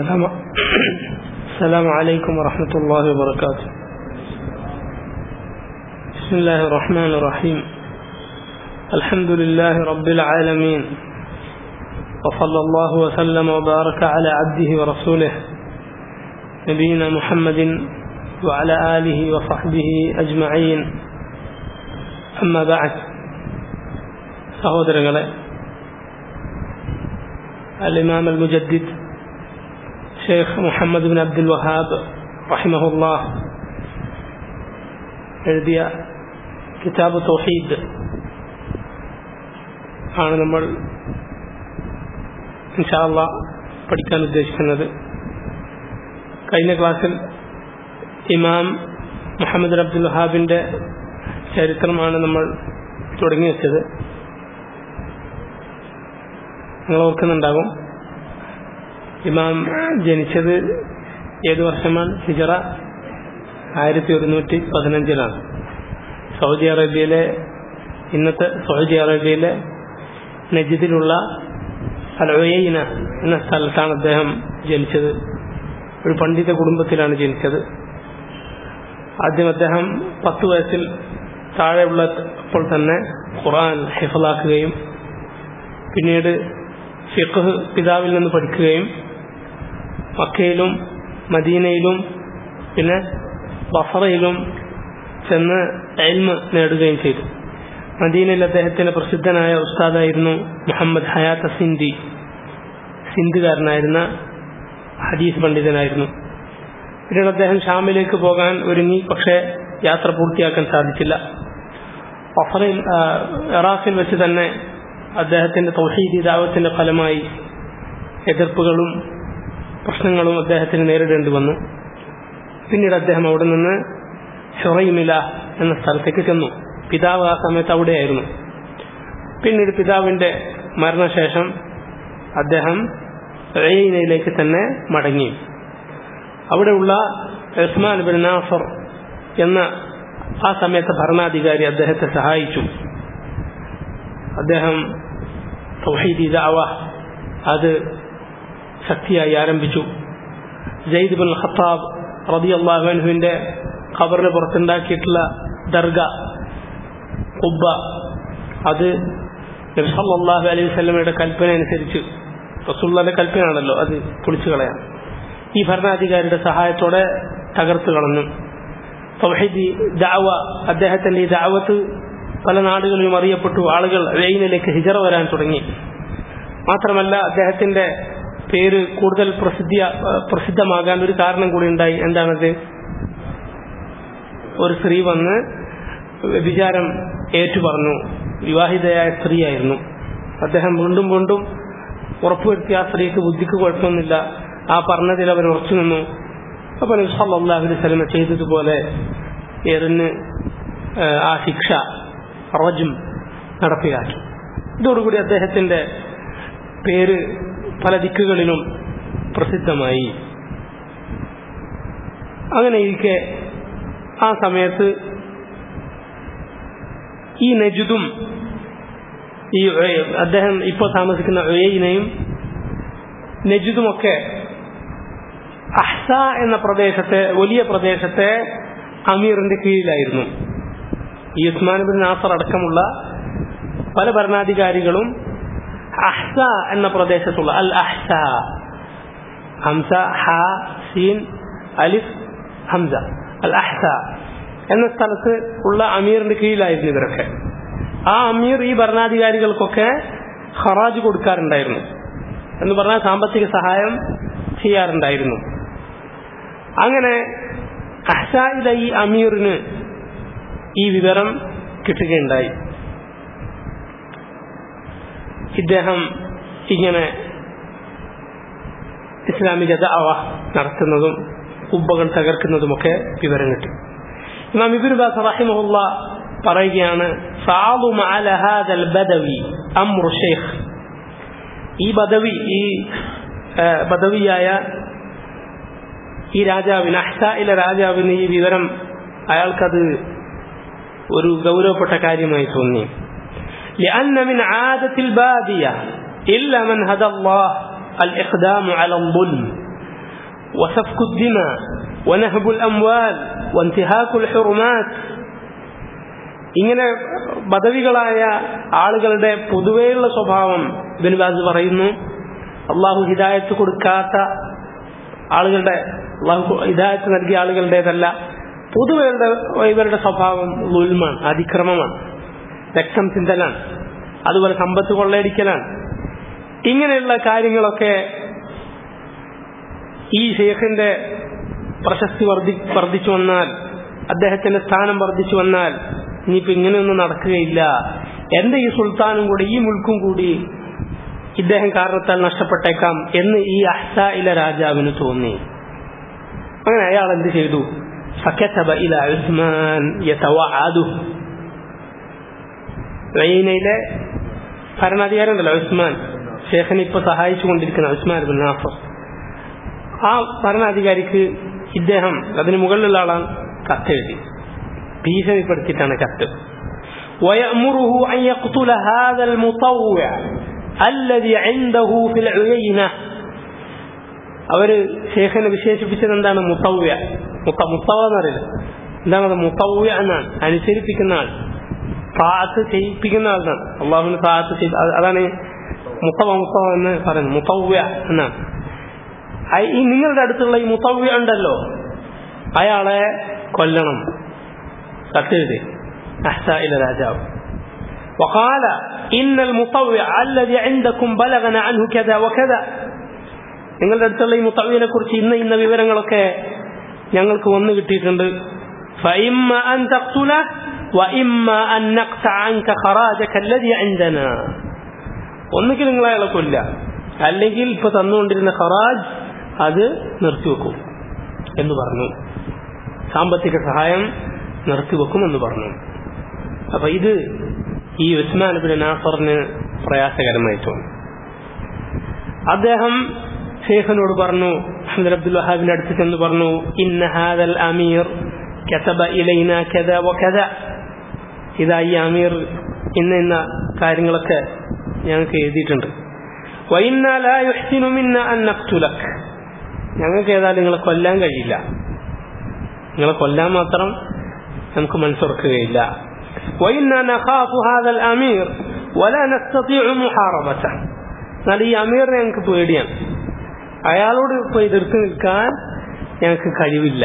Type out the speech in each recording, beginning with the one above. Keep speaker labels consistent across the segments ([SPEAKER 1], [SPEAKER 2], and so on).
[SPEAKER 1] السلام السلام عليكم ورحمة الله وبركاته بسم الله الرحمن الرحيم الحمد لله رب العالمين وصلى الله وسلم وبارك على عبده ورسوله نبينا محمد وعلى آله وصحبه أجمعين أما بعد സഹോദരങ്ങളെ الإمام المجدد شيخ محمد بن عبد الوهاب رحمه الله എഴുതിയ കിതാബ് തൗഹീദ് ആണ് നമ്മൾ ഇൻഷാല്ല പഠിക്കാൻ ഉദ്ദേശിക്കുന്നത് കഴിഞ്ഞ ക്ലാസ്സിൽ ഇമാം മുഹമ്മദ് അബ്ദുൽ വഹാബിന്റെ ചരിത്രമാണ് നമ്മൾ തുടങ്ങി വെച്ചത് നിങ്ങൾ ഓർക്കുന്നുണ്ടാകും ഇമാം ജനിച്ചത് ഏത് വർഷമാണ് ഹിജറ ആയിരത്തി ഒരുന്നൂറ്റി പതിനഞ്ചിലാണ് സൗദി അറേബ്യയിലെ ഇന്നത്തെ സൗദി അറേബ്യയിലെ നജിദിലുള്ള അലോയന എന്ന സ്ഥലത്താണ് അദ്ദേഹം ജനിച്ചത് ഒരു പണ്ഡിത കുടുംബത്തിലാണ് ജനിച്ചത് ആദ്യം അദ്ദേഹം പത്ത് വയസ്സിൽ താഴെയുള്ളപ്പോൾ തന്നെ ഖുറാൻ ഹിഫലാക്കുകയും പിന്നീട് ഫിഖ് പിതാവിൽ നിന്ന് പഠിക്കുകയും മക്കയിലും മദീനയിലും പിന്നെ ബഫറയിലും ചെന്ന് എൽമ് നേടുകയും ചെയ്തു മദീനയിൽ അദ്ദേഹത്തിന് പ്രസിദ്ധനായ ഉസ്താദായിരുന്നു മുഹമ്മദ് ഹയാത്ത് സിന്ധി സിന്ധുകാരനായിരുന്ന ഹദീസ് പണ്ഡിതനായിരുന്നു പിന്നീട് അദ്ദേഹം ഷാമിലേക്ക് പോകാൻ ഒരുങ്ങി പക്ഷേ യാത്ര പൂർത്തിയാക്കാൻ സാധിച്ചില്ല ബഫറയിൽ ഇറാഖിൽ വെച്ച് തന്നെ അദ്ദേഹത്തിന്റെ തൗഹീദി ദാവത്തിന്റെ ഫലമായി എതിർപ്പുകളും പ്രശ്നങ്ങളും അദ്ദേഹത്തിന് നേരിടേണ്ടി വന്നു പിന്നീട് അദ്ദേഹം അവിടെ നിന്ന് ഷൊറൈമില എന്ന സ്ഥലത്തേക്ക് ചെന്നു പിതാവ് ആ സമയത്ത് അവിടെയായിരുന്നു പിന്നീട് പിതാവിന്റെ മരണശേഷം അദ്ദേഹം റെയ്നയിലേക്ക് തന്നെ മടങ്ങി അവിടെയുള്ള ഉസ്മാൻ ബിൻ നാസർ എന്ന ആ സമയത്തെ ഭരണാധികാരി അദ്ദേഹത്തെ സഹായിച്ചു അദ്ദേഹം തൗഹീദി ദാവ അത് ശക്തിയായി ആരംഭിച്ചു ജയ്ദ് ബിൻ ഖത്താബ് റബി അള്ളാഹുവിന്റെ ഖബറിന് പുറത്തുണ്ടാക്കിയിട്ടുള്ള ദർഗ ഉബ്ബ അത് നബ്സല്ലാഹു അലൈഹി സ്വലമയുടെ കൽപ്പന അനുസരിച്ച് റസൂള്ളയുടെ കൽപ്പനയാണല്ലോ അത് പൊളിച്ചു കളയാം ഈ ഭരണാധികാരിയുടെ സഹായത്തോടെ തകർത്തു കളഞ്ഞു തൗഹീദി ദാവ അദ്ദേഹത്തിന്റെ ഈ ദാവത്ത് പല നാടുകളിലും അറിയപ്പെട്ടു ആളുകൾ റെയിനിലേക്ക് ഹിജറ വരാൻ തുടങ്ങി മാത്രമല്ല അദ്ദേഹത്തിന്റെ പേര് കൂടുതൽ പ്രസിദ്ധി പ്രസിദ്ധമാകാൻ ഒരു കാരണം കൂടി ഉണ്ടായി എന്താണത് ഒരു സ്ത്രീ വന്ന് വിചാരം ഏറ്റുപറഞ്ഞു വിവാഹിതയായ സ്ത്രീയായിരുന്നു അദ്ദേഹം വീണ്ടും വീണ്ടും ഉറപ്പുവരുത്തി ആ സ്ത്രീക്ക് ബുദ്ധിക്ക് കുഴപ്പമൊന്നുമില്ല ആ പറഞ്ഞതിൽ അവർ ഉറച്ചു നിന്നു അപ്പൊ നബ്സല്ലാഹുലി സ്വലമ ചെയ്തതുപോലെ എറിഞ്ഞ് ആ ശിക്ഷ റജും നടപ്പിലാക്കി ഇതോടുകൂടി അദ്ദേഹത്തിന്റെ പേര് പല ദിക്കുകളിലും പ്രസിദ്ധമായി അങ്ങനെ ഇരിക്കെ ആ സമയത്ത് ഈ നജുദും ഈ അദ്ദേഹം ഇപ്പോൾ താമസിക്കുന്ന ഒയയിനെയും നജുദുമൊക്കെ അഹ്സ എന്ന പ്രദേശത്തെ വലിയ പ്രദേശത്തെ അമീറിന്റെ കീഴിലായിരുന്നു ഈ ഉസ്മാൻ ബിൻ നാസർ അടക്കമുള്ള പല ഭരണാധികാരികളും അഹ്സ എന്ന പ്രദേശത്തുള്ള അൽ അഹ്സ ഹംസ ഹ സീൻ അലിഫ് ഹംസ അൽ അഹ്സ എന്ന സ്ഥലത്ത് ഉള്ള അമീറിന്റെ കീഴിലായിരുന്നു ഇവരൊക്കെ ആ അമീർ ഈ ഭരണാധികാരികൾക്കൊക്കെ ഹറാജ് കൊടുക്കാറുണ്ടായിരുന്നു എന്ന് പറഞ്ഞാൽ സാമ്പത്തിക സഹായം ചെയ്യാറുണ്ടായിരുന്നു അങ്ങനെ അഹ്സായിലെ ഈ അമീറിന് ഈ വിവരം കിട്ടുകയുണ്ടായി ഇദ്ദേഹം ഇങ്ങനെ ഇസ്ലാമിക ദാവ നടത്തുന്നതും ഉബ്ബകൾ തകർക്കുന്നതുമൊക്കെ വിവരം കിട്ടി ഇമാം ഇബിൻ ബാസ് റഹിമഹുല്ല പറയുകയാണ് സാദും അല ഹാദൽ ബദവി അമ്രു ഷെയ്ഖ് ഈ ബദവി ഈ ബദവിയായ ഈ രാജാവിന് അഹ്സായിലെ രാജാവിന് ഈ വിവരം അയാൾക്കത് ഒരു ഗൗരവപ്പെട്ട കാര്യമായി തോന്നി لأن من عادة البادية إلا من هدى الله الإقدام على الظلم وسفك الدماء ونهب الأموال وانتهاك الحرمات ഇങ്ങനെ പദവികളായ ആളുകളുടെ പൊതുവെയുള്ള സ്വഭാവം ബിൻബാസ് പറയുന്നു അള്ളാഹു ഹിദായത്ത് കൊടുക്കാത്ത ആളുകളുടെ അള്ളാഹു ഹിദായത്ത് നൽകിയ ആളുകളുടേതല്ല പൊതുവെയുടെ ഇവരുടെ സ്വഭാവം ലുൽമാണ് അതിക്രമമാണ് രക്തം ചിന്തലാണ് അതുപോലെ സമ്പത്ത് കൊള്ളയടിക്കലാണ് ഇങ്ങനെയുള്ള കാര്യങ്ങളൊക്കെ ഈ ഷെയ്ഖിന്റെ പ്രശസ്തി വർദ്ധി വർദ്ധിച്ചു വന്നാൽ അദ്ദേഹത്തിന്റെ സ്ഥാനം വർദ്ധിച്ചു വന്നാൽ ഇനിയിപ്പോ ഇങ്ങനെയൊന്നും നടക്കുകയില്ല എന്റെ ഈ സുൽത്താനും കൂടി ഈ മുൽക്കും കൂടി ഇദ്ദേഹം കാരണത്താൽ നഷ്ടപ്പെട്ടേക്കാം എന്ന് ഈ അഹ്സായിലെ രാജാവിന് തോന്നി അങ്ങനെ അയാൾ എന്ത് ചെയ്തു فكتب إلى عثمان يتوعده ലൈനയിലെ ഭരണാധികാരി ഉണ്ടല്ലോ ഉസ്മാൻ ഷേഖിനെ ഇപ്പൊ സഹായിച്ചു കൊണ്ടിരിക്കുന്ന ഉസ്മാൻ ബിൻ നാഫർ ആ ഭരണാധികാരിക്ക് ഇദ്ദേഹം അതിന് മുകളിലുള്ള ആളാണ് കത്തെഴുതി ഭീഷണിപ്പെടുത്തിയിട്ടാണ് കത്ത് ويأمره أن يقتل هذا المطوع الذي عنده في العيينة അവര് ഷേഖിനെ വിശേഷിപ്പിച്ചത് എന്താണ് മുത്തവ്യ മുത്ത മുത്തവ എന്നറിയില്ല എന്താണത് മുത്തവ്യ എന്നാണ് അനുസരിപ്പിക്കുന്ന ആൾ താത്ത് ചെയ്യിപ്പിക്കുന്ന ആളാണ് അള്ളാഹുവിന് താത്ത് ചെയ്ത് അതാണ് മുത്തവ മുത്തവ എന്ന് പറയുന്നത് മുത്തവ്യ എന്നാണ് ഈ നിങ്ങളുടെ അടുത്തുള്ള ഈ മുത്തവ്യ ഉണ്ടല്ലോ അയാളെ കൊല്ലണം കത്തെഴുതി അഹ്സായിലെ രാജാവ് وقال إن المطوع الذي عندكم بلغنا عنه كذا وكذا നിങ്ങളുടെ അടുത്തുള്ള ഈ മുത്തവിനെ കുറിച്ച് ഇന്ന ഇന്ന വിവരങ്ങളൊക്കെ ഞങ്ങൾക്ക് വന്നു കിട്ടിയിട്ടുണ്ട് فإما أن تقتله وإما أن نقطع عنك خراجك الذي عندنا ഒന്നുകിൽ നിങ്ങൾ അയാളെ കൊല്ല അല്ലെങ്കിൽ ഇപ്പൊ തന്നുകൊണ്ടിരുന്ന ഖറാജ് അത് നിർത്തിവെക്കും എന്ന് പറഞ്ഞു സാമ്പത്തിക സഹായം നിർത്തിവെക്കും എന്ന് പറഞ്ഞു അപ്പൊ ഇത് ഈ ഉസ്മാൻ ബിൻ നാസറിന് പ്രയാസകരമായി തോന്നി അദ്ദേഹം ഷെയ്ഖിനോട് പറഞ്ഞു അഹമ്മദ് അബ്ദുൽ വഹാബിന്റെ അടുത്ത് ചെന്ന് പറഞ്ഞു ഇന്ന ഹാദൽ അമീർ كتب إلينا كذا وكذا ഇതാ ഈ അമീർ ഇന്ന ഇന്ന കാര്യങ്ങളൊക്കെ ഞങ്ങൾക്ക് എഴുതിയിട്ടുണ്ട് وإنا لا يحسن منا أن نقتلك ഞങ്ങൾക്ക് ഏതായാലും നിങ്ങളെ കൊല്ലാൻ കഴിയില്ല നിങ്ങളെ കൊല്ലാൻ മാത്രം നമുക്ക് മനസ്സുറക്കുകയില്ല وإنا نخاف هذا الأمير ولا نستطيع محاربته എന്നാൽ ഈ അമീറിനെ ഞങ്ങൾക്ക് പേടിയാണ് അയാളോട് ഇപ്പൊ എതിർത്ത് നിൽക്കാൻ ഞങ്ങൾക്ക് കഴിവില്ല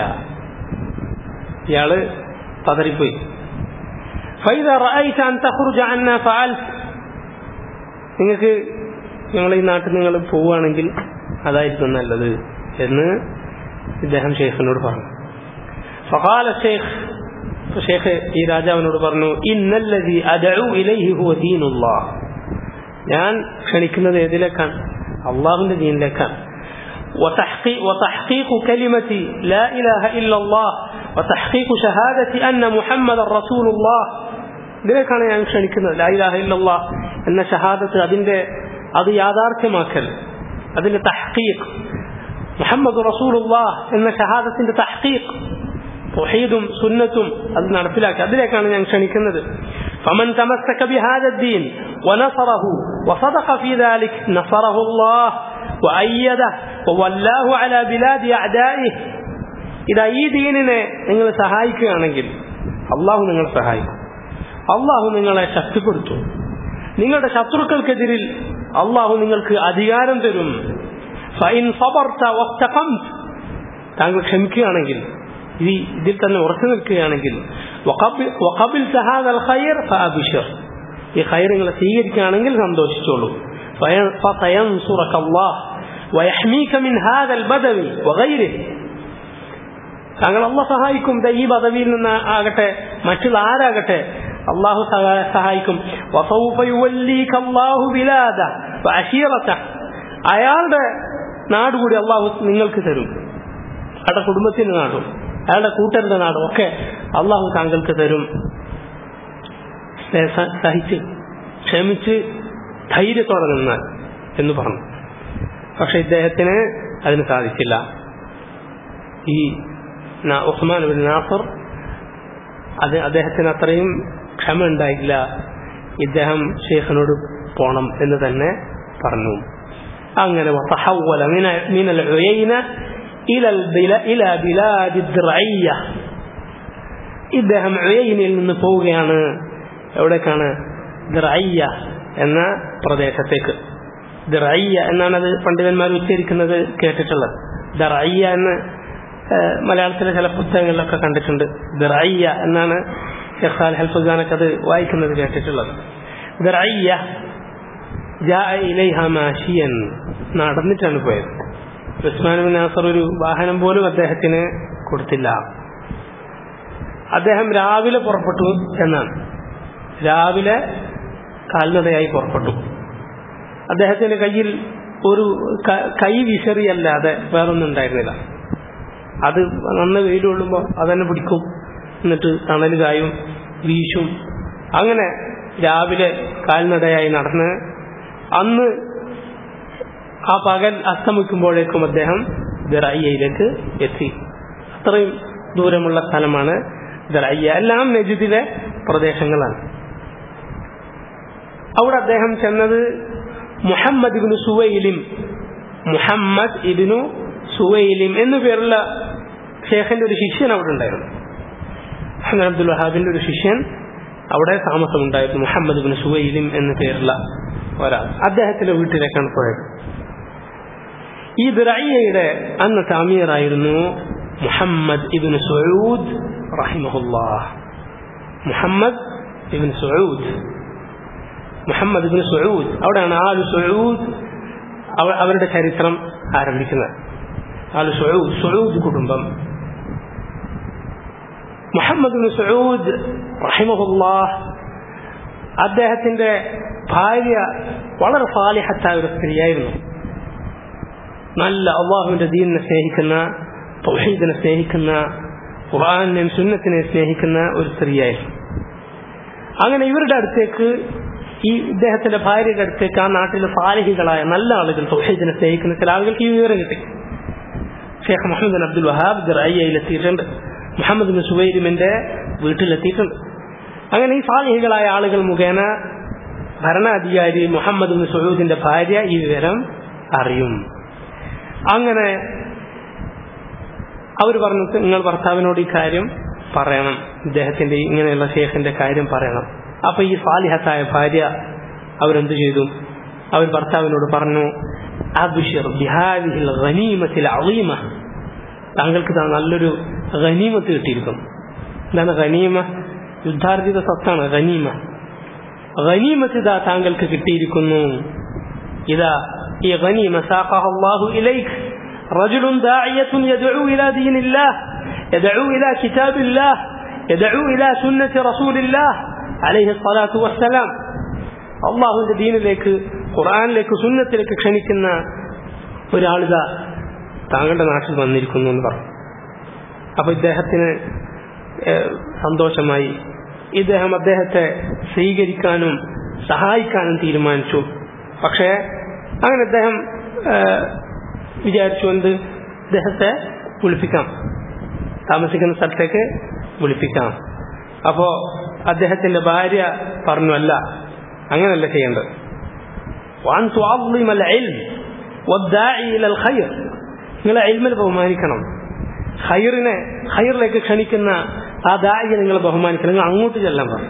[SPEAKER 1] ഇയാള് പതറിപ്പോയി فإذا رأيت أن تخرج عنا فعلت നിങ്ങൾക്ക് ഞങ്ങൾ ഈ നാട്ടിൽ നിങ്ങൾ പോവുകയാണെങ്കിൽ അതായിരിക്കും നല്ലത് എന്ന് ഇദ്ദേഹം ഷെയ്ഖിനോട് പറഞ്ഞു فقال الشيخ ഷെയ്ഖ് ഈ രാജാവിനോട് പറഞ്ഞു ഇന്നല്ലതി അദഉ ഇലൈഹി ഹുവ ദീനുല്ലാഹ് ഞാൻ ക്ഷണിക്കുന്നത് ഏതിലേക്കാണ് അള്ളാഹുവിന്റെ ദീനിലേക്കാണ് وتحقيق, وتحقيق كلمة لا إله إلا الله وتحقيق شهادة أن محمد رسول الله ഇതിലേക്കാണ് ഞാൻ ക്ഷണിക്കുന്നത് ലാ ഇലാഹ ഇല്ലല്ലാ എന്ന ഷഹാദത്ത് അതിന്റെ അത് യാഥാർത്ഥ്യമാക്കൽ അതിന്റെ തഹ്ഖീഖ് മുഹമ്മദ് റസൂലുള്ളാ എന്ന ഷഹാദത്തിന്റെ തഹ്ഖീഖ് തൊഹീദും സുന്നത്തും അത് നടപ്പിലാക്കി അതിലേക്കാണ് ഞാൻ ക്ഷണിക്കുന്നത് فمن تمسك بهذا الدين ونصره وصدق في ذلك نصره الله وأيده وولاه على بلاد أعدائه إذا ഈ ദീനിനെ നിങ്ങൾ സഹായിക്കുകയാണെങ്കിൽ അള്ളാഹു നിങ്ങളെ സഹായിക്കും അള്ളാഹു നിങ്ങളെ ശക്തിപ്പെടുത്തും നിങ്ങളുടെ ശത്രുക്കൾക്കെതിരിൽ അള്ളാഹു നിങ്ങൾക്ക് അധികാരം തരും ഫൈൻ സബർത്ത വസ്തഖംത് താങ്കൾ ക്ഷമിക്കുകയാണെങ്കിൽ ഈ ഇതിൽ തന്നെ ഉറച്ചു നിൽക്കുകയാണെങ്കിൽ ഈ ഖൈർ നിങ്ങളെ സ്വീകരിക്കുകയാണെങ്കിൽ സന്തോഷിച്ചോളൂ താങ്കൾ അള്ള സഹായിക്കും ഈ പദവിയിൽ നിന്ന് ആകട്ടെ മറ്റുള്ള ആരാകട്ടെ അള്ളാഹു സഹായിക്കും അയാളുടെ നാട് കൂടി അള്ളാഹു നിങ്ങൾക്ക് തരും അയാളുടെ കുടുംബത്തിന്റെ നാടും അയാളുടെ കൂട്ടരുടെ നാടും ഒക്കെ അള്ളാഹു താങ്കൾക്ക് തരും സഹിച്ച് ക്ഷമിച്ച് ധൈര്യത്തോടെ നിന്നാൽ എന്ന് പറഞ്ഞു പക്ഷെ ഇദ്ദേഹത്തിന് അതിന് സാധിച്ചില്ല ഈ ഉസ്മാൻ ബിൻ നാസർ അത് അദ്ദേഹത്തിന് അത്രയും ക്ഷമ ഉണ്ടായില്ല ഇദ്ദേഹം ഷെയ്ഖിനോട് പോണം എന്ന് തന്നെ പറഞ്ഞു അങ്ങനെ ഇലൽ ബില- ഇല ബിലാദി ദ്റഇയ്യ. ഇദ്ദേഹം ഉയൈനയിൽ നിന്ന് പോവുകയാണ് എവിടേക്കാണ് ദ്റഇയ്യ എന്ന പ്രദേശത്തേക്ക് ദ്റഇയ്യ എന്നാണ് അത് പണ്ഡിതന്മാർ ഉച്ചരിക്കുന്നത് കേട്ടിട്ടുള്ളത് ദറയ്യ എന്ന് ഏഹ്, മലയാളത്തിലെ ചില പുസ്തകങ്ങളിലൊക്കെ കണ്ടിട്ടുണ്ട് ദറയ്യ എന്നാണ് ഷെഖ് സാലിഹ് അൽ ഫുസാനൊക്കെ അത് വായിക്കുന്നത് കേട്ടിട്ടുള്ളത് ദറയ്യ ജാഅ ഇലൈഹ മാഷിയൻ നടന്നിട്ടാണ് പോയത് ഉസ്മാൻ ബിൻ നാസർ ഒരു വാഹനം പോലും അദ്ദേഹത്തിന് കൊടുത്തില്ല അദ്ദേഹം രാവിലെ പുറപ്പെട്ടു എന്നാണ് രാവിലെ കാൽനടയായി പുറപ്പെട്ടു അദ്ദേഹത്തിന്റെ കയ്യിൽ ഒരു ക- കൈ വിശറിയല്ലാതെ വേറൊന്നും ഉണ്ടായിരുന്നില്ല അത് നന്ന വെയിൽ കൊള്ളുമ്പോൾ അതന്നെ പിടിക്കും എന്നിട്ട് തണൽ കായും വീശും അങ്ങനെ രാവിലെ കാൽനടയായി നടന്ന് അന്ന് ആ പകൽ അസ്തമിക്കുമ്പോഴേക്കും അദ്ദേഹം ദറയ്യയിലേക്ക് എത്തി അത്രയും ദൂരമുള്ള സ്ഥലമാണ് ദറയ്യ എല്ലാം നജിദിലെ പ്രദേശങ്ങളാണ് അവിടെ അദ്ദേഹം ചെന്നത് മുഹമ്മദ് ഇബിനു സുവൈലിം മുഹമ്മദ് ഇബിനു സുവൈലിം എന്നു പേരുള്ള ഷേഖന്റെ ഒരു ശിഷ്യൻ അവിടെ ഉണ്ടായിരുന്നു മുഹമ്മദ് അബ്ദുൽ വഹാബിന്റെ ഒരു ശിഷ്യൻ അവിടെ താമസമുണ്ടായിരുന്നു മുഹമ്മദ് ഇബിന് സുവൈലിം എന്ന പേരുള്ള ഒരാൾ അദ്ദേഹത്തിന്റെ വീട്ടിലേക്കാണ് പോയത് ഈ ദിറയ്യയുടെ അന്നത്തെ അമീറായിരുന്നു മുഹമ്മദ് ഇബിന് സൂദ് റഹിമഹുല്ലാഹ് മുഹമ്മദ് ഇബിൻ സൂദ് മുഹമ്മദ് ഇബിൻ സൂദ് അവിടെയാണ് ആലു സൂദ് അവ- അവരുടെ ചരിത്രം ആരംഭിക്കുന്നത് ആലു സൂദ് സൂദ് കുടുംബം മുഹമ്മദ് ഇബിൻ സൂദ് റഹിമഹുല്ലാഹ് അദ്ദേഹത്തിന്റെ ഭാര്യ വളരെ സാലിഹത്തായ ഒരു സ്ത്രീയായിരുന്നു നല്ല അള്ളാഹുവിന്റെ ദീനിനെ സ്നേഹിക്കുന്ന തൗഹീദിനെ സ്നേഹിക്കുന്ന ഖുർആാനെയും സുന്നത്തിനെ സ്നേഹിക്കുന്ന ഒരു സ്ത്രീയായിരുന്നു അങ്ങനെ ഇവരുടെ അടുത്തേക്ക് ഈ ഇദ്ദേഹത്തിന്റെ ഭാര്യയുടെ അടുത്തേക്ക് ആ നാട്ടിലെ സാലിഹികളായ നല്ല ആളുകൾ തൗഹീദിനെ സ്നേഹിക്കുന്ന ചില ആളുകൾക്ക് ഈ വിവരം കിട്ടി Sheikh Muhammad bin Abdul Wahhab ദിറയ്യയിലെത്തിയിട്ടുണ്ട് മുഹമ്മദ് ബിൻ സുബൈരിമിന്റെ വീട്ടിലെത്തിയിട്ടുണ്ട് അങ്ങനെ ഈ സാലിഹികളായ ആളുകൾ മുഖേന ഭരണാധികാരി മുഹമ്മദ് ബിൻ സുഹൂദിന്റെ ഭാര്യ ഈ വിവരം അറിയും അങ്ങനെ അവർ പറഞ്ഞു നിങ്ങൾ ഭർത്താവിനോട് ഈ കാര്യം പറയണം ഇദ്ദേഹത്തിന്റെ ഈ ഇങ്ങനെയുള്ള ഷേഖിന്റെ കാര്യം പറയണം അപ്പൊ ഈ സാലിഹത്തായ ഭാര്യ അവരെന്ത് ചെയ്തു അവർ ഭർത്താവിനോട് പറഞ്ഞു അബ്ഷിർ ബിഹാദിഹിൽ ഗനീമത്തിൽ അളീമ താങ്കൾക്ക് ദാ നല്ലൊരു ഗനീമത്ത് കിട്ടിയിരിക്കുന്നു എന്താണ് ഗനീമ യുദ്ധാർജിത സ്വത്താണ് ഗനീമ ഗനീമത്ത് ഇതാ താങ്കൾക്ക് കിട്ടിയിരിക്കുന്നു ഇതാ ഈ ഗനീമ സാഖഹ അല്ലാഹു ഇലൈക് رجل داعية يدعو إلى دين الله يدعو إلى كتاب الله يدعو إلى سنة رسول الله عليه الصلاة والسلام അള്ളാഹുവിന്റെ ദീനിലേക്ക് ഖുർആാനിലേക്ക് സുന്നത്തിലേക്ക് ക്ഷണിക്കുന്ന ഒരാളിതാ താങ്കളുടെ നാട്ടിൽ വന്നിരിക്കുന്നു എന്ന് പറഞ്ഞു അപ്പൊ ഇദ്ദേഹത്തിന് ഏഹ്, സന്തോഷമായി ഇദ്ദേഹം അദ്ദേഹത്തെ സ്വീകരിക്കാനും സഹായിക്കാനും തീരുമാനിച്ചു പക്ഷേ അങ്ങനെ അദ്ദേഹം ഏഹ്, വിചാരിച്ചു എന്ത് ഇദ്ദേഹത്തെ വിളിപ്പിക്കാം താമസിക്കുന്ന സ്ഥലത്തേക്ക് വിളിപ്പിക്കാം അപ്പോ അദ്ദേഹത്തിന്റെ ഭാര്യ പറഞ്ഞു അല്ല അങ്ങനല്ല ചെയ്യേണ്ടത് وأن تعظم العلم والداعي إلى الخير നിങ്ങൾ എൽമിൽ ബഹുമാനിക്കണം ഖൈറിനെ ഖൈറിലേക്ക് ക്ഷണിക്കുന്ന ആ ദായിയെ നിങ്ങൾ ബഹുമാനിക്കണം നിങ്ങൾ അങ്ങോട്ട് ചെല്ലാൻ പറഞ്ഞു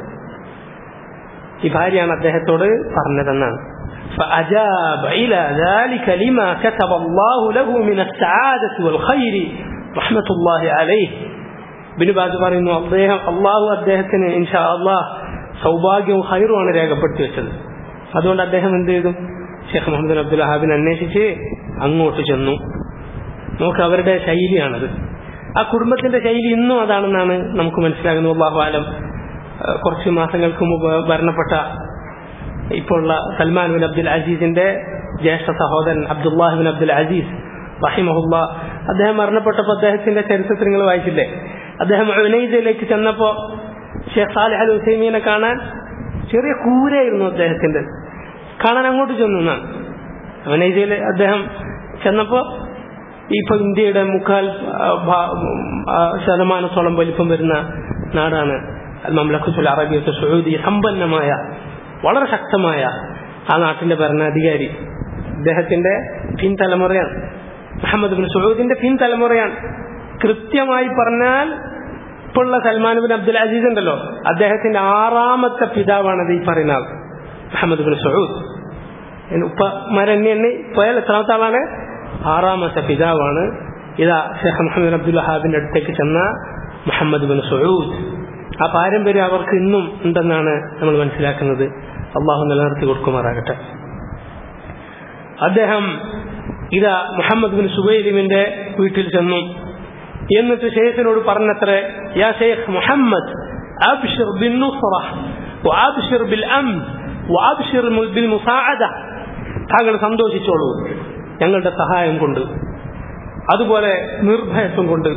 [SPEAKER 1] ഈ ഭാര്യയാണ് അദ്ദേഹത്തോട് പറഞ്ഞതെന്നാണ് فأجاب إلى ذلك لما كتب الله له من السعادة والخير رحمة الله عليه ബിനു ബാസ് പറയുന്നു അദ്ദേഹം അള്ളാഹു അദ്ദേഹത്തിന് ഇൻഷാ അള്ളാഹ് സൗഭാഗ്യവും ഹൈറുമാണ് രേഖപ്പെടുത്തി വെച്ചത് അതുകൊണ്ട് അദ്ദേഹം എന്ത് ചെയ്തു ഷെയ്ഖ് മുഹമ്മദ് ബിൻ അബ്ദുൽ വഹാബിനെ അന്വേഷിച്ച് അങ്ങോട്ട് ചെന്നു നമുക്ക് അവരുടെ ശൈലിയാണത് ആ കുടുംബത്തിന്റെ ശൈലി ഇന്നും അതാണെന്നാണ് നമുക്ക് മനസ്സിലാകുന്നത് അള്ളാഹു ആലം ഏഹ് കുറച്ച് മാസങ്ങൾക്ക് മുമ്പ് ഭരണപ്പെട്ട ഇപ്പോൾ ഉള്ള സൽമാൻ ബിൻ അബ്ദുൽ അസീസിന്റെ ജ്യേഷ്ഠ സഹോദരൻ അബ്ദുല്ലാഹി ബിൻ അബ്ദുൽ അസീസ് റഹിമഹുല്ല അദ്ദേഹം മരണപ്പെട്ടപ്പോൾ അദ്ദേഹത്തിന്റെ ചരിത്രത്തിൽ നിങ്ങൾ വായിച്ചില്ലേ അദ്ദേഹം ഉനൈദയിലേക്ക് ചെന്നപ്പോ ഷെയ്ഖ് സാലിഹ് അൽ ഹുസൈമീനെ കാണാൻ ചെറിയ കൂരായിരുന്നു അദ്ദേഹത്തിന്റെ കാണാൻ അങ്ങോട്ട് ചെന്നു എന്നാണ് ഉനൈദയിൽ അദ്ദേഹം ചെന്നപ്പോ ഇപ്പൊ ഇന്ത്യയുടെ മുക്കാൽ ആ, ഭാ- ആ, ശതമാനത്തോളം വലിപ്പം വരുന്ന നാടാണ് മംലഖത്തുൽ അറബിയത്ത് സൗദി സമ്പന്നമായ വളരെ ശക്തമായ ആ നാട്ടിന്റെ ഭരണാധികാരി അദ്ദേഹത്തിന്റെ പിൻതലമുറയാണ് മുഹമ്മദ് ബിൻ സുഹൂദിന്റെ പിൻതലമുറയാണ് കൃത്യമായി പറഞ്ഞാൽ ഇപ്പോഴുള്ള സൽമാൻ ബിൻ അബ്ദുൽ അസീസ് ഉണ്ടല്ലോ അദ്ദേഹത്തിന്റെ ആറാമത്തെ പിതാവാണത് ഈ പറയുന്ന ആൾ മുഹമ്മദ് ബിൻ സുഹൂദ് ഉപ്പമാരെണ്ണി എണ്ണി പോയാൽ എത്രാമത്തെ ആളാണ് ആറാമത്തെ പിതാവാണ് ഇതാ ഷെയ്ഖ് മുഹമ്മദ് അബ്ദുൽ വഹാബിന്റെ അടുത്തേക്ക് ചെന്ന മുഹമ്മദ് ബിൻ സുഹൂദ് ആ പാരമ്പര്യം അവർക്ക് ഇന്നും ഉണ്ടെന്നാണ് നമ്മൾ മനസ്സിലാക്കുന്നത് അള്ളാഹു നിലനിർത്തി കൊടുക്കുമാറാകട്ടെ അദ്ദേഹം ഇതാ മുഹമ്മദ് ബിൻ സുബൈലിമിന്റെ വീട്ടിൽ ചെന്നു എന്നിട്ട് ഷെയ്ഖിനോട് പറഞ്ഞത്രേ യാ ഷെയ്ഖ് മുഹമ്മദ് അബ്ഷിർ ബിൻ നുസ്റ وأبشر بالأمن وأبشر بالمساعدة താങ്കൾ സന്തോഷിച്ചോളൂ ഞങ്ങളുടെ സഹായം കൊണ്ട് അതുപോലെ നിർഭയത്വം കൊണ്ട്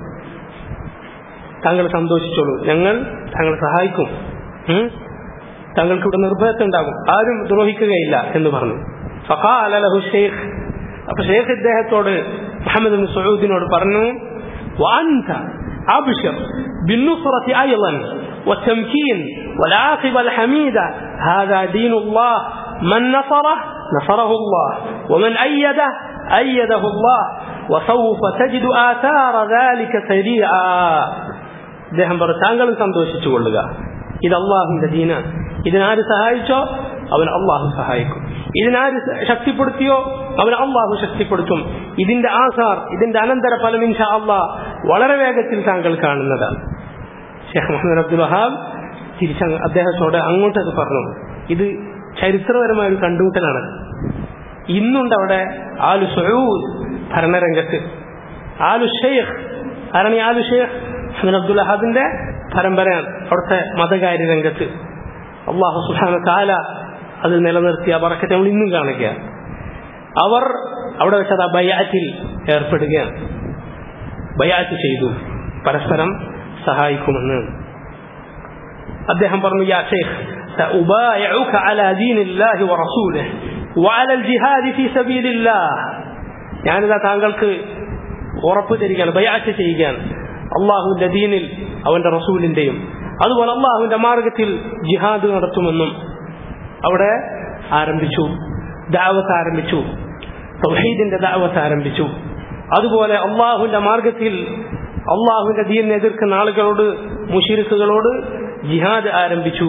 [SPEAKER 1] താങ്കൾ സന്തോഷിച്ചോളൂ ഞങ്ങൾ താങ്കൾ സഹായിക്കും ഉം? താങ്കൾക്ക് ഇവിടെ നിർഭയത്വം ഉണ്ടാകും ആരും ദ്രോഹിക്കുകയില്ല എന്ന് പറഞ്ഞു ഫഖാല ലഹു ഷെയ്ഖ് അപ്പൊ ഷെയ്ഖ് ഇദ്ദേഹത്തോട് മുഹമ്മദ് ബിൻ സഊദിനോട് പറഞ്ഞു وأنت أبشر بالنصرة أيضا والتمكين والعاقبة الحميدة هذا دين الله من نصره نصره الله ومن أيده أيده الله وسوف تجد آثار ذلك سريعا അദ്ദേഹം പറഞ്ഞു താങ്കളും സന്തോഷിച്ചു കൊള്ളുക ഇത് അള്ളാഹുവിന്റെ ദീന ഇതിനാര് സഹായിച്ചോ അവൻ അള്ളാഹു സഹായിക്കും ഇതിനാര് ശക്തിപ്പെടുത്തിയോ അവൻ അള്ളാഹു ശക്തിപ്പെടുത്തും ഇതിന്റെ ആസാർ ഇതിന്റെ അനന്തര ഫലം ഇൻഷാ അള്ളാഹ് വളരെ വേഗത്തിൽ താങ്കൾ കാണുന്നതാണ് ഷെയ്ഖ് മുഹമ്മദ് അബ്ദുൽ വഹാബ് തിരിച്ച അദ്ദേഹത്തോട് അങ്ങോട്ടത് പറഞ്ഞു ഇത് ചരിത്രപരമായ ഒരു കണ്ടുമുട്ടലാണ് ഇന്നുണ്ട് അവിടെ ആലു സൂദ് ഭരണരംഗത്ത് ആലു ഷെയ്ഖ് ആരാണ് ഈ ആലു ഷെയ്ഖ് മുഹമ്മദ് അബ്ദുൽ വഹാബിന്റെ പരമ്പരയാണ് അവിടുത്തെ മതകാര്യ രംഗത്ത് അള്ളാഹു സുഹാന കാല അത് നിലനിർത്തിയ പറക്കത്തെ നമ്മൾ ഇന്നും കാണുക അവർ അവിടെ വെച്ചത് ആ ബയാറ്റിൽ ഏർപ്പെടുകയാണ് ബയാറ്റ് ചെയ്തു പരസ്പരം സഹായിക്കുമെന്ന് അദ്ദേഹം പറഞ്ഞു യാ ഷെയ്ഖ് سأبايعك على دين الله ورسوله وعلى الجهاد في سبيل الله ഞാനിതാ താങ്കൾക്ക് ഉറപ്പ് തരികയാണ് ബയാറ്റ് ചെയ്യുകയാണ് അള്ളാഹുവിന്റെ ദീനിൽ അവന്റെ റസൂലിന്റെയും അതുപോലെ അള്ളാഹുവിന്റെ മാർഗത്തിൽ ജിഹാദ് നടത്തുമെന്നും അവിടെ ആരംഭിച്ചു ദാവത്ത് ആരംഭിച്ചു തൗഹീദിന്റെ ദാവത്ത് ആരംഭിച്ചു അതുപോലെ അള്ളാഹുവിന്റെ മാർഗത്തിൽ അള്ളാഹുവിന്റെ ദീനിനെ എതിർക്കുന്ന ആളുകളോട് മുഷിരിക്കുകളോട് ജിഹാദ് ആരംഭിച്ചു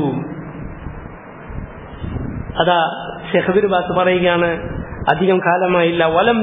[SPEAKER 1] അതാ ഷെഹബിർ ബാസ് പറയുകയാണ് അധികം കാലമായില്ല വലം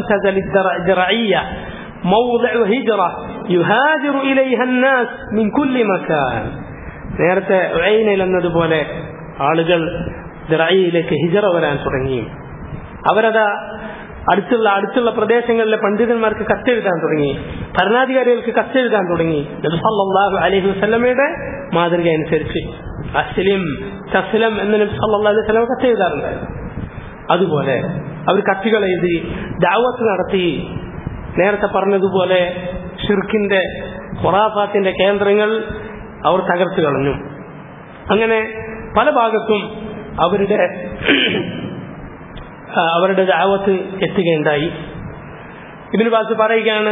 [SPEAKER 1] موضع هجرة يهاجر إليها الناس من كل مكان നേരത്തെ ഉഴൈനയിൽ എന്നതുപോലെ ആളുകൾ ദിറയിലേക്ക് ഹിജറ വരാൻ തുടങ്ങി അവരതാ അടുത്തുള്ള അടുത്തുള്ള പ്രദേശങ്ങളിലെ പണ്ഡിതന്മാർക്ക് കത്തെഴുതാൻ തുടങ്ങി ഭരണാധികാരികൾക്ക് കത്തെഴുതാൻ തുടങ്ങി നബ്സല്ലാഹു അലഹി വസ്ലമയുടെ മാതൃക അനുസരിച്ച് അസ്ലിം തസ്ലം എന്ന് നബി സല്ലാ അലൈഹി സ്വലം കത്തെഴുതാറുണ്ടായിരുന്നു അതുപോലെ അവർ കത്തുകൾ എഴുതി ദാവത്ത് നടത്തി നേരത്തെ പറഞ്ഞതുപോലെ ഷിർക്കിന്റെ ഖുറാഫാത്തിന്റെ കേന്ദ്രങ്ങൾ അവർ തകർത്തു കളഞ്ഞു അങ്ങനെ പല ഭാഗത്തും അവരുടെ അവരുടെ ദാവത്ത് എത്തുകയുണ്ടായി ഇബിന് ബാസ് പറയുകയാണ്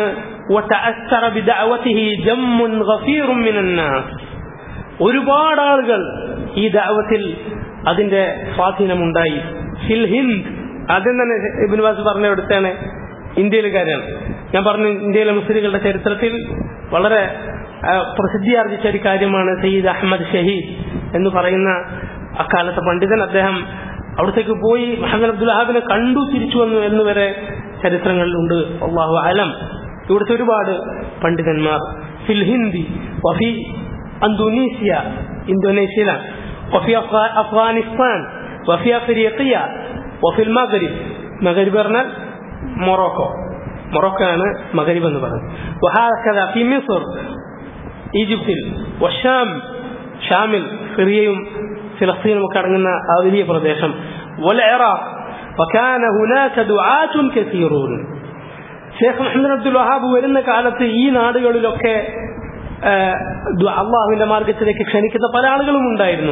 [SPEAKER 1] ഒരുപാട് ആളുകൾ ഈ ദാവത്തിൽ അതിന്റെ സ്വാധീനമുണ്ടായി ഫിൽ ഹിന്ദ് ആദ്യം തന്നെ ഇബിൻ ബാസ് പറഞ്ഞ എടുത്താണ് ഇന്ത്യയിലെ കാര്യമാണ് ഞാൻ പറഞ്ഞു ഇന്ത്യയിലെ മുസ്ലിങ്ങളുടെ ചരിത്രത്തിൽ വളരെ പ്രസിദ്ധി ആർജിച്ച ഒരു കാര്യമാണ് സയ്യിദ് അഹമ്മദ് ഷഹീദ് എന്ന് പറയുന്ന അക്കാലത്തെ പണ്ഡിതൻ അദ്ദേഹം അവിടത്തേക്ക് പോയി മുഹമ്മദ് അബ്ദുൽ വഹാബിനെ കണ്ടു തിരിച്ചു വന്നു എന്ന് വരെ ചരിത്രങ്ങളിലുണ്ട് അള്ളാഹു അലം ഇവിടുത്തെ ഒരുപാട് പണ്ഡിതന്മാർ ഫിൽ ഹിന്ദി വഫി അന്തോനീസിയ ഇന്തോനേഷ്യയിലാണ് വഫി അഫ്ഗാനിസ്ഥാൻ വഫി അഫ്രീഖിയ വഫിൽ മഗരിബ് മഗരിബ് പറഞ്ഞാൽ മൊറോക്കോ മൊറോക്കോ ആണ് മഗരിബ് എന്ന് പറയുന്നത് വഹാക്കഥ ഫി മിസർ ഈജിപ്തിൽ വഷാം ഷാമിൽ സിറിയയും ഫിലസ്തീനും ഒക്കെ അടങ്ങുന്ന ആ വലിയ പ്രദേശം والعراق وكان هناك دعاة كثيرون ഷേഖ് മുഹമ്മദ് അബ്ദുൽ വഹാബ് വരുന്ന കാലത്ത് ഈ നാടുകളിലൊക്കെ അള്ളാഹുവിന്റെ മാർഗത്തിലേക്ക് ക്ഷണിക്കുന്ന പല ആളുകളും ഉണ്ടായിരുന്നു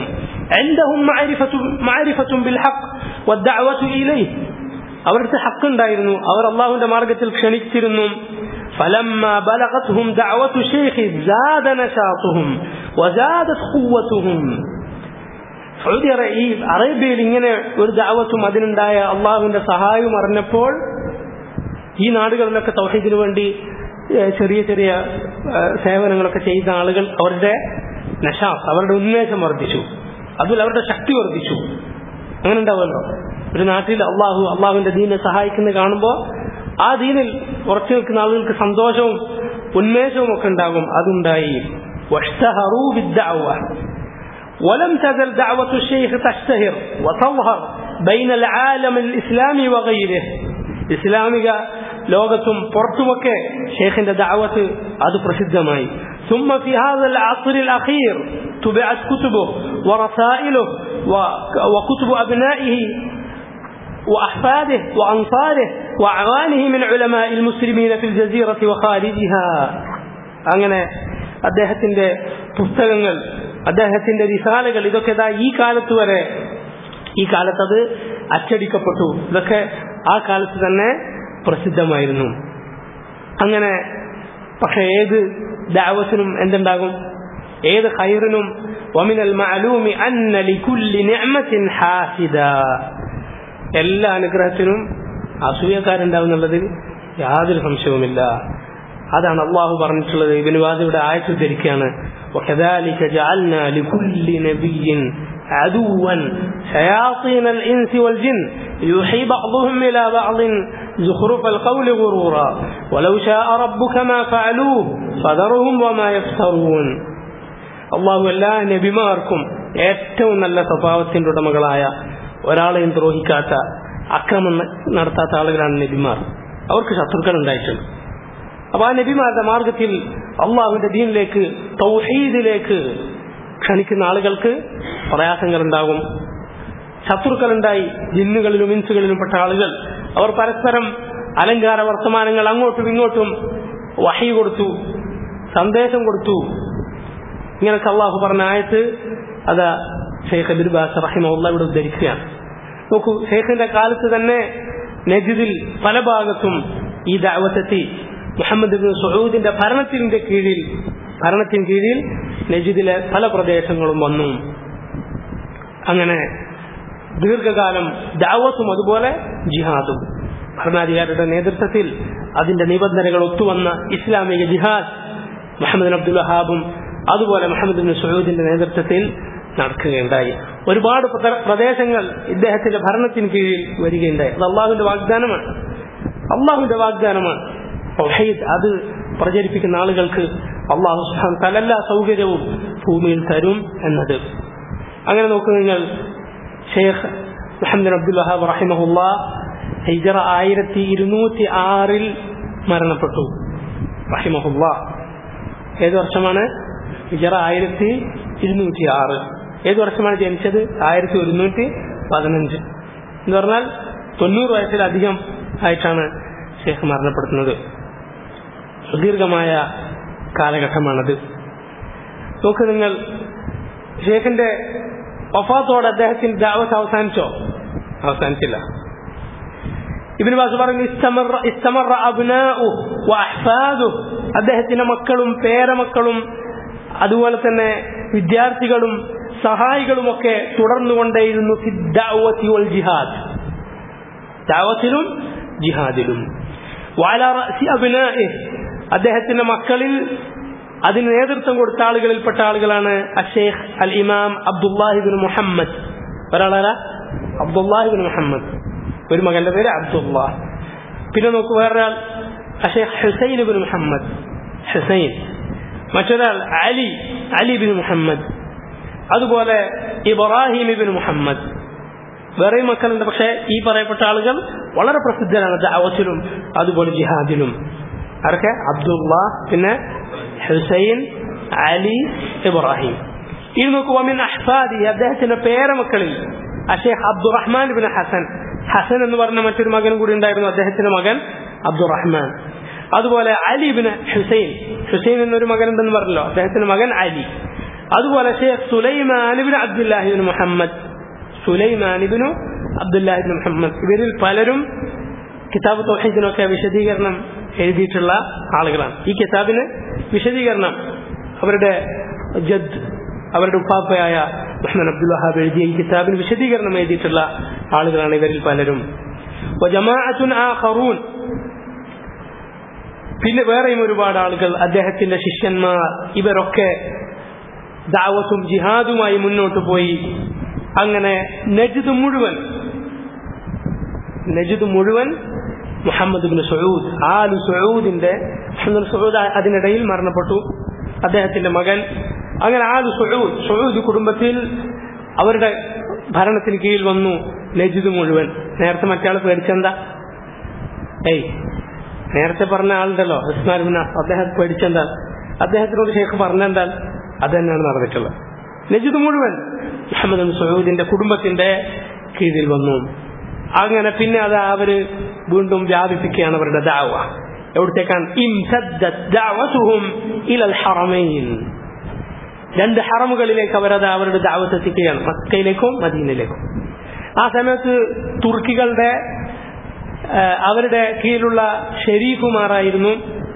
[SPEAKER 1] അവർക്ക് ഹക്കുണ്ടായിരുന്നു അവർ അള്ളാഹുവിന്റെ മാർഗത്തിൽ ക്ഷണിച്ചിരുന്നു فلما بلغتهم دعوة شيخ زاد نشاطهم وزادت قوتهم സൗദി ഈ അറേബ്യയിൽ ഇങ്ങനെ ഒരു ദാവത്തും അതിനുണ്ടായ അള്ളാഹുവിന്റെ സഹായവും അറിഞ്ഞപ്പോൾ ഈ നാടുകളിലൊക്കെ തൗഹീദിനു വേണ്ടി ഏഹ്, ചെറിയ ചെറിയ ഏഹ്, സേവനങ്ങളൊക്കെ ചെയ്ത ആളുകൾ അവരുടെ നഷാസ് അവരുടെ ഉന്മേഷം വർദ്ധിച്ചു അതിൽ അവരുടെ ശക്തി വർദ്ധിച്ചു അങ്ങനെ ഉണ്ടാവുമല്ലോ ഒരു നാട്ടിൽ അള്ളാഹു അള്ളാഹുവിന്റെ ദീനെ സഹായിക്കുന്നത് കാണുമ്പോൾ ആ ദീനിൽ ഉറച്ചു നിൽക്കുന്ന ആളുകൾക്ക് സന്തോഷവും ഉന്മേഷവും ഒക്കെ ഉണ്ടാകും അതുണ്ടായി واشتهروا بالدعوة ولم تزل دعوة الشيخ تشتهر وتظهر بين العالم الإسلامي وغيره ഇസ്ലാമിക ലോകത്തും പുറത്തുമൊക്കെ ഷെയ്ഖിന്റെ ദഅവത്ത് അത് പ്രസിദ്ധമായി ثم في هذا العصر الأخير تبعت كتبه ورسائله و- وكتب أبنائه وأحفاده وأنصاره وأعوانه من علماء المسلمين في الجزيرة وخارجها അങ്ങനെ അദ്ദേഹത്തിന്റെ പുസ്തകങ്ങൾ അദ്ദേഹത്തിന്റെ റിസാലകൾ ഇതൊക്കെ ഇതാ ഈ കാലത്ത് വരെ ഈ കാലത്ത് അത് അച്ചടിക്കപ്പെട്ടു ഇതൊക്കെ ആ കാലത്ത് തന്നെ പ്രസിദ്ധമായിരുന്നു അങ്ങനെ പക്ഷെ ഏത് ദാവത്തിനും എന്തുണ്ടാകും ഏത് ഖൈറിനും ومن المعلوم أن لكل نعمة حاسدا എല്ലാ അനുഗ്രഹത്തിനും അസൂയക്കാരുണ്ടാവും എന്നുള്ളതിൽ യാതൊരു സംശയവുമില്ല അതാണ് അള്ളാഹു പറഞ്ഞിട്ടുള്ളത് ഇബിന് വാദിയുടെ ആയത്ത് ധരിക്കുകയാണ് وكذلك جعلنا لكل نبي عدوا شياطين الإنس والجن يوحي بعضهم إلى بعض زخرف القول غرورا ولو شاء ربك ما فعلوه فذرهم وما يفترون അള്ളാഹു എല്ലാ നബിമാർക്കും ഏറ്റവും നല്ല സ്വഭാവത്തിന്റെ ഉടമകളായ ഒരാളെയും ദ്രോഹിക്കാത്ത അക്രമം നടത്താത്ത ആളുകളാണ് നബിമാർ അവർക്ക് ശത്രുക്കൾ ഉണ്ടായിട്ടുണ്ട് അപ്പൊ ആ നബിമാരുടെ മാർഗത്തിൽ അള്ളാഹുവിന്റെ ദീനിലേക്ക് തൗഹീദിലേക്ക് ക്ഷണിക്കുന്ന ആളുകൾക്ക് പ്രയാസങ്ങൾ ഉണ്ടാകും ശത്രുക്കളുണ്ടായി ജിന്നുകളിലും ഇൻസുകളിലും പെട്ട ആളുകൾ അവർ പരസ്പരം അലങ്കാര വർത്തമാനങ്ങൾ അങ്ങോട്ടും ഇങ്ങോട്ടും വഹി കൊടുത്തു സന്ദേശം കൊടുത്തു ഇങ്ങനൊക്കെ അള്ളാഹു പറഞ്ഞ ആയത്ത് അതാ ഷെയ്ഖ് അബിൻ ബാസ് റഹിമുള്ള ഇവിടെ ഉദ്ധരിക്കുകയാണ് നോക്കൂ ഷെയ്ഖിന്റെ കാലത്ത് തന്നെ നജിദിൽ പല ഭാഗത്തും ഈ ദാവത്തെത്തി മുഹമ്മദ് ബിൻ സൗദിന്റെ ഭരണത്തിന്റെ കീഴിൽ ഭരണത്തിന് കീഴിൽ നജിദിലെ പല പ്രദേശങ്ങളും വന്നു അങ്ങനെ ദീർഘകാലം ദാവത്തും അതുപോലെ ജിഹാദും ഭരണാധികാരിയുടെ നേതൃത്വത്തിൽ അതിന്റെ നിബന്ധനകൾ ഒത്തുവന്ന ഇസ്ലാമിക ജിഹാദ് മുഹമ്മദ് അബ്ദുൽ വഹാബും അതുപോലെ മുഹമ്മദ് ബിൻ സൗദിന്റെ നേതൃത്വത്തിൽ നടക്കുകയുണ്ടായി ഒരുപാട് പ്രദ- പ്രദേശങ്ങൾ ഇദ്ദേഹത്തിന്റെ ഭരണത്തിന് കീഴിൽ വരികയുണ്ടായി അത് അള്ളാഹുവിന്റെ വാഗ്ദാനമാണ് അള്ളാഹുവിന്റെ വാഗ്ദാനമാണ് തൗഹീദ് അത് പ്രചരിപ്പിക്കുന്ന ആളുകൾക്ക് അള്ളാഹു സുബ്ഹാനഹു വ തആല എല്ലാ സൗകര്യവും ഭൂമിയിൽ തരും എന്നത് അങ്ങനെ നോക്കൂ നിങ്ങൾ ഷെയ്ഖ് മുഹമ്മദ് അബ്ദുൽ വഹാബ് റഹിമഹുല്ല ഹിജറ ആയിരത്തി ഇരുന്നൂറ്റി ആറിൽ മരണപ്പെട്ടു റഹിമഹുല്ല ഏത് വർഷമാണ് ഹിജറ ആയിരത്തി ഇരുന്നൂറ്റി ആറ് ഏത് വർഷമാണ് ജനിച്ചത് ആയിരത്തി ഒരുന്നൂറ്റി പതിനഞ്ച് എന്ന് പറഞ്ഞാൽ തൊണ്ണൂറ് വയസ്സിലധികം ആയിട്ടാണ് ഷേഖ് മരണപ്പെടുത്തുന്നത് സുദീർഘമായ കാലഘട്ടമാണത് നോക്ക് നിങ്ങൾ ഷേഖിന്റെ വഫാത്തോടെ അദ്ദേഹത്തിന്റെ ദാവത്ത് അവസാനിച്ചോ അവസാനിച്ചില്ല ഇബിന് ബാസ് പറഞ്ഞു ഇസ്തമറ ഇസ്തമറ അബ്നാഉ വഅഹ്ഫാദു അദ്ദേഹത്തിന്റെ മക്കളും പേരമക്കളും അതുപോലെ തന്നെ വിദ്യാർത്ഥികളും സഹായികളുമൊക്കെ തുടർന്നുകൊണ്ടേയിരുന്നു ഫി ദഅവതി വൽ ജിഹാദ് ദഅവത്തിലും ജിഹാദിലും വഅല റഅസി അബ്നാഇ അദ്ദേഹത്തിന്റെ മക്കളിൽ അതിന് നേതൃത്വം കൊടുത്ത ആളുകളിൽപ്പെട്ട ആളുകളാണ് അഷേഖ് അൽ ഇമാം അബ്ദുല്ലാഹിബിൻ മുഹമ്മദ് ഒരാളാരാ അബ്ദുല്ലാഹിബിൻ മുഹമ്മദ് ഒരു മകന്റെ പേര് അബ്ദുള്ള പിന്നെ നോക്കൂ വേറൊരാൾ അഷേഖ് ഹുസൈൻ ബിൻ മുഹമ്മദ് ഹുസൈൻ മറ്റൊരാൾ അലി അലി ബിൻ മുഹമ്മദ് അതുപോലെ ഇബ്രാഹിം ബിൻ മുഹമ്മദ് വേറെയും മക്കളുണ്ട് പക്ഷേ ഈ പറയപ്പെട്ട ആളുകൾ വളരെ പ്രസിദ്ധരാണ് ദാവത്തിലും അതുപോലെ ജിഹാദിലും ആരൊക്കെ അബ്ദുള്ള പിന്നെ ഹുസൈൻ അലി ഇബ്രാഹിം ഇത് നോക്കുക മിൻ അഹ്സാദി അദ്ദേഹത്തിന്റെ പേരമക്കളിൽ അഷേഖ് അബ്ദുറഹ്മാൻ ബിൻ ഹസൻ ഹസൻ എന്ന് പറഞ്ഞ മറ്റൊരു മകൻ കൂടി ഉണ്ടായിരുന്നു അദ്ദേഹത്തിന്റെ മകൻ അബ്ദുറഹ്മാൻ അതുപോലെ അലി ബിൻ ഹുസൈൻ ഹുസൈൻ എന്നൊരു മകൻ ഉണ്ടെന്ന് പറഞ്ഞല്ലോ അദ്ദേഹത്തിന്റെ മകൻ അലി അതുപോലെ Sheikh Sulaiman bin Abdullah ibn Muhammad സുലൈമാനിബിനു അബ്ദുല്ലാഹിബിൻ മുഹമ്മദ് ഇവരിൽ പലരും കിതാബ് തൗഹീദിനൊക്കെ വിശദീകരണം എഴുതിയിട്ടുള്ള ആളുകളാണ് ഈ കിതാബിന് വിശദീകരണം അവരുടെ ജദ് അവരുടെ ഉപ്പാപ്പയായ മുഹമ്മദ് അബ്ദുൽ വഹാബ് എഴുതിയ ഈ കിതാബിന് വിശദീകരണം എഴുതിയിട്ടുള്ള ആളുകളാണ് ഇവരിൽ പലരും وجماعة آخرون പിന്നെ വേറെയും ഒരുപാട് ആളുകൾ അദ്ദേഹത്തിന്റെ ശിഷ്യന്മാർ ഇവരൊക്കെ ദാവത്തും ജിഹാദുമായി മുന്നോട്ട് പോയി അങ്ങനെ നജിദ് മുഴുവൻ നജിദ് മുഴുവൻ മുഹമ്മദ് ബിൻ സൗദ് ആലു സൗദിന്റെ മുഹമ്മദ് സൗദ് അതിനിടയിൽ മരണപ്പെട്ടു അദ്ദേഹത്തിന്റെ മകൻ അങ്ങനെ ആലു സൗദ് സൗദ് കുടുംബത്തിൽ അവരുടെ ഭരണത്തിന് കീഴിൽ വന്നു നജിദ് മുഴുവൻ നേരത്തെ മറ്റയാൾ പേടിച്ചെന്താ ഏയ് നേരത്തെ പറഞ്ഞ ആളുണ്ടല്ലോ ഉസ്മാൻ ബിൻ അഫ് അദ്ദേഹം പേടിച്ചെന്താ അദ്ദേഹത്തിനോട് ഷേഖ് പറഞ്ഞെന്താ അത് തന്നെയാണ് നടന്നിട്ടുള്ളത് നജിദ് മുഴുവൻ മുഹമ്മദ് ബിൻ സൗദിന്റെ കുടുംബത്തിന്റെ കീഴിൽ വന്നു അങ്ങനെ പിന്നെ അത് അവര് വീണ്ടും വ്യാപിപ്പിക്കുകയാണ് അവരുടെ ദാവ എവിടത്തേക്കാണ് ഇംസദ്ദത് ദഅവതുഹും ഇലൽ ഹറമൈൻ രണ്ട് ഹറമുകളിലേക്ക് അവരത് അവരുടെ ദാവത്ത് എത്തിക്കുകയാണ് മക്കയിലേക്കും മദീനയിലേക്കും ആ സമയത്ത് തുർക്കികളുടെ ആ, അവരുടെ കീഴിലുള്ള ഷെരീഫുമാരായിരുന്നു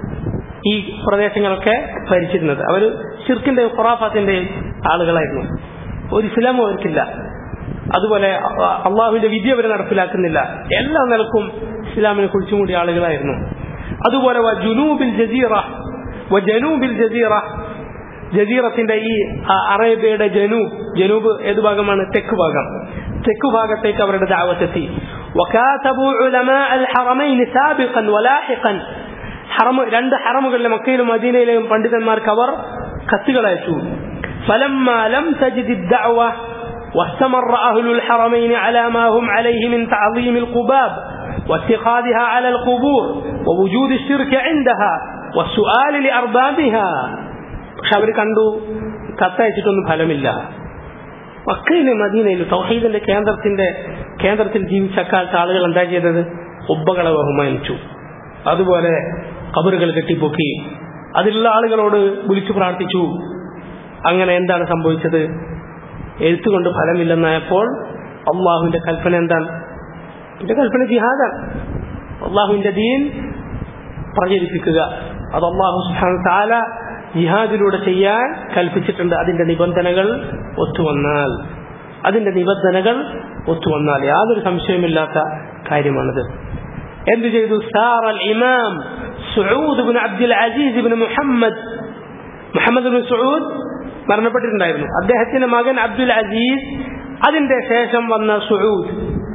[SPEAKER 1] ഈ പ്രദേശങ്ങളൊക്കെ ഭരിച്ചിരുന്നത് അവർ ഷിർക്കിന്റെയും ഖുറാഫാത്തിന്റെയും ആളുകളായിരുന്നു ഒരു ഇസ്ലാമും അവർക്കില്ല അതുപോലെ അ- അള്ളാഹുവിന്റെ വിധി അവർ നടപ്പിലാക്കുന്നില്ല എല്ലാ നിലക്കും ഇസ്ലാമിനെ കുഴിച്ചുമൂടിയ ആളുകളായിരുന്നു അതുപോലെ വ ജുനൂബിൽ ജസീറ വ ജനൂബിൽ ജസീറ ജസീറത്തിന്റെ ഈ അ- അറേബ്യയുടെ ജനൂബ് ജനൂബ് ഏത് ഭാഗമാണ് തെക്ക് ഭാഗം തെക്ക് ഭാഗത്തേക്ക് അവരുടെ ദാവത്തെത്തി وكاتبوا علماء الحرمين سابقا ولاحقا ഹറമ രണ്ട് ഹറമുകളിലെ മക്കയിലും മദീനയിലെയും പണ്ഡിതന്മാർക്ക് അവർ കത്തുകൾ അയച്ചു فلما لم تجد الدعوة واستمر أهل الحرمين على ما هم عليه من تعظيم القباب واتخاذها على القبور ووجود الشرك عندها والسؤال لأربابها പക്ഷെ അവർ കണ്ടു കത്തയച്ചിട്ടൊന്നും ഫലമില്ല മക്കയിലെ മദീനയിൽ തൗഹീദിന്റെ കേന്ദ്രത്തിന്റെ കേന്ദ്രത്തിൽ ജീവിച്ച അക്കാലത്ത് ആളുകൾ എന്താ ചെയ്തത് ഉബ്ബകളെ ബഹുമാനിച്ചു അതുപോലെ കബറുകൾ കെട്ടിപ്പൊക്കി അതിലുള്ള ആളുകളോട് വിളിച്ചു പ്രാർത്ഥിച്ചു അങ്ങനെ എന്താണ് സംഭവിച്ചത് എഴുത്തുകൊണ്ട് ഫലമില്ലെന്നായപ്പോൾ അള്ളാഹുവിന്റെ കൽപ്പന എന്താണ് എന്റെ കൽപ്പന ജിഹാദാണ് അള്ളാഹുവിന്റെ ദീൻ പ്രചരിപ്പിക്കുക അത് അള്ളാഹു സുബ്ഹാനഹു താല ജിഹാദിലൂടെ ചെയ്യാൻ കൽപ്പിച്ചിട്ടുണ്ട് അതിന്റെ നിബന്ധനകൾ ഒത്തുവന്നാൽ അതിന്റെ നിബന്ധനകൾ ഒത്തുവന്നാൽ യാതൊരു സംശയമില്ലാത്ത കാര്യമാണിത് എന്ത് ചെയ്തു സാർ Al Imam Saud bin Abdul Aziz bin Muhammad Muhammad bin Saud മരണപ്പെട്ടിട്ടുണ്ടായിരുന്നു അദ്ദേഹത്തിന്റെ മകൻ അബ്ദുൽ അസീസ് അതിന്റെ ശേഷം വന്ന സുഊദ്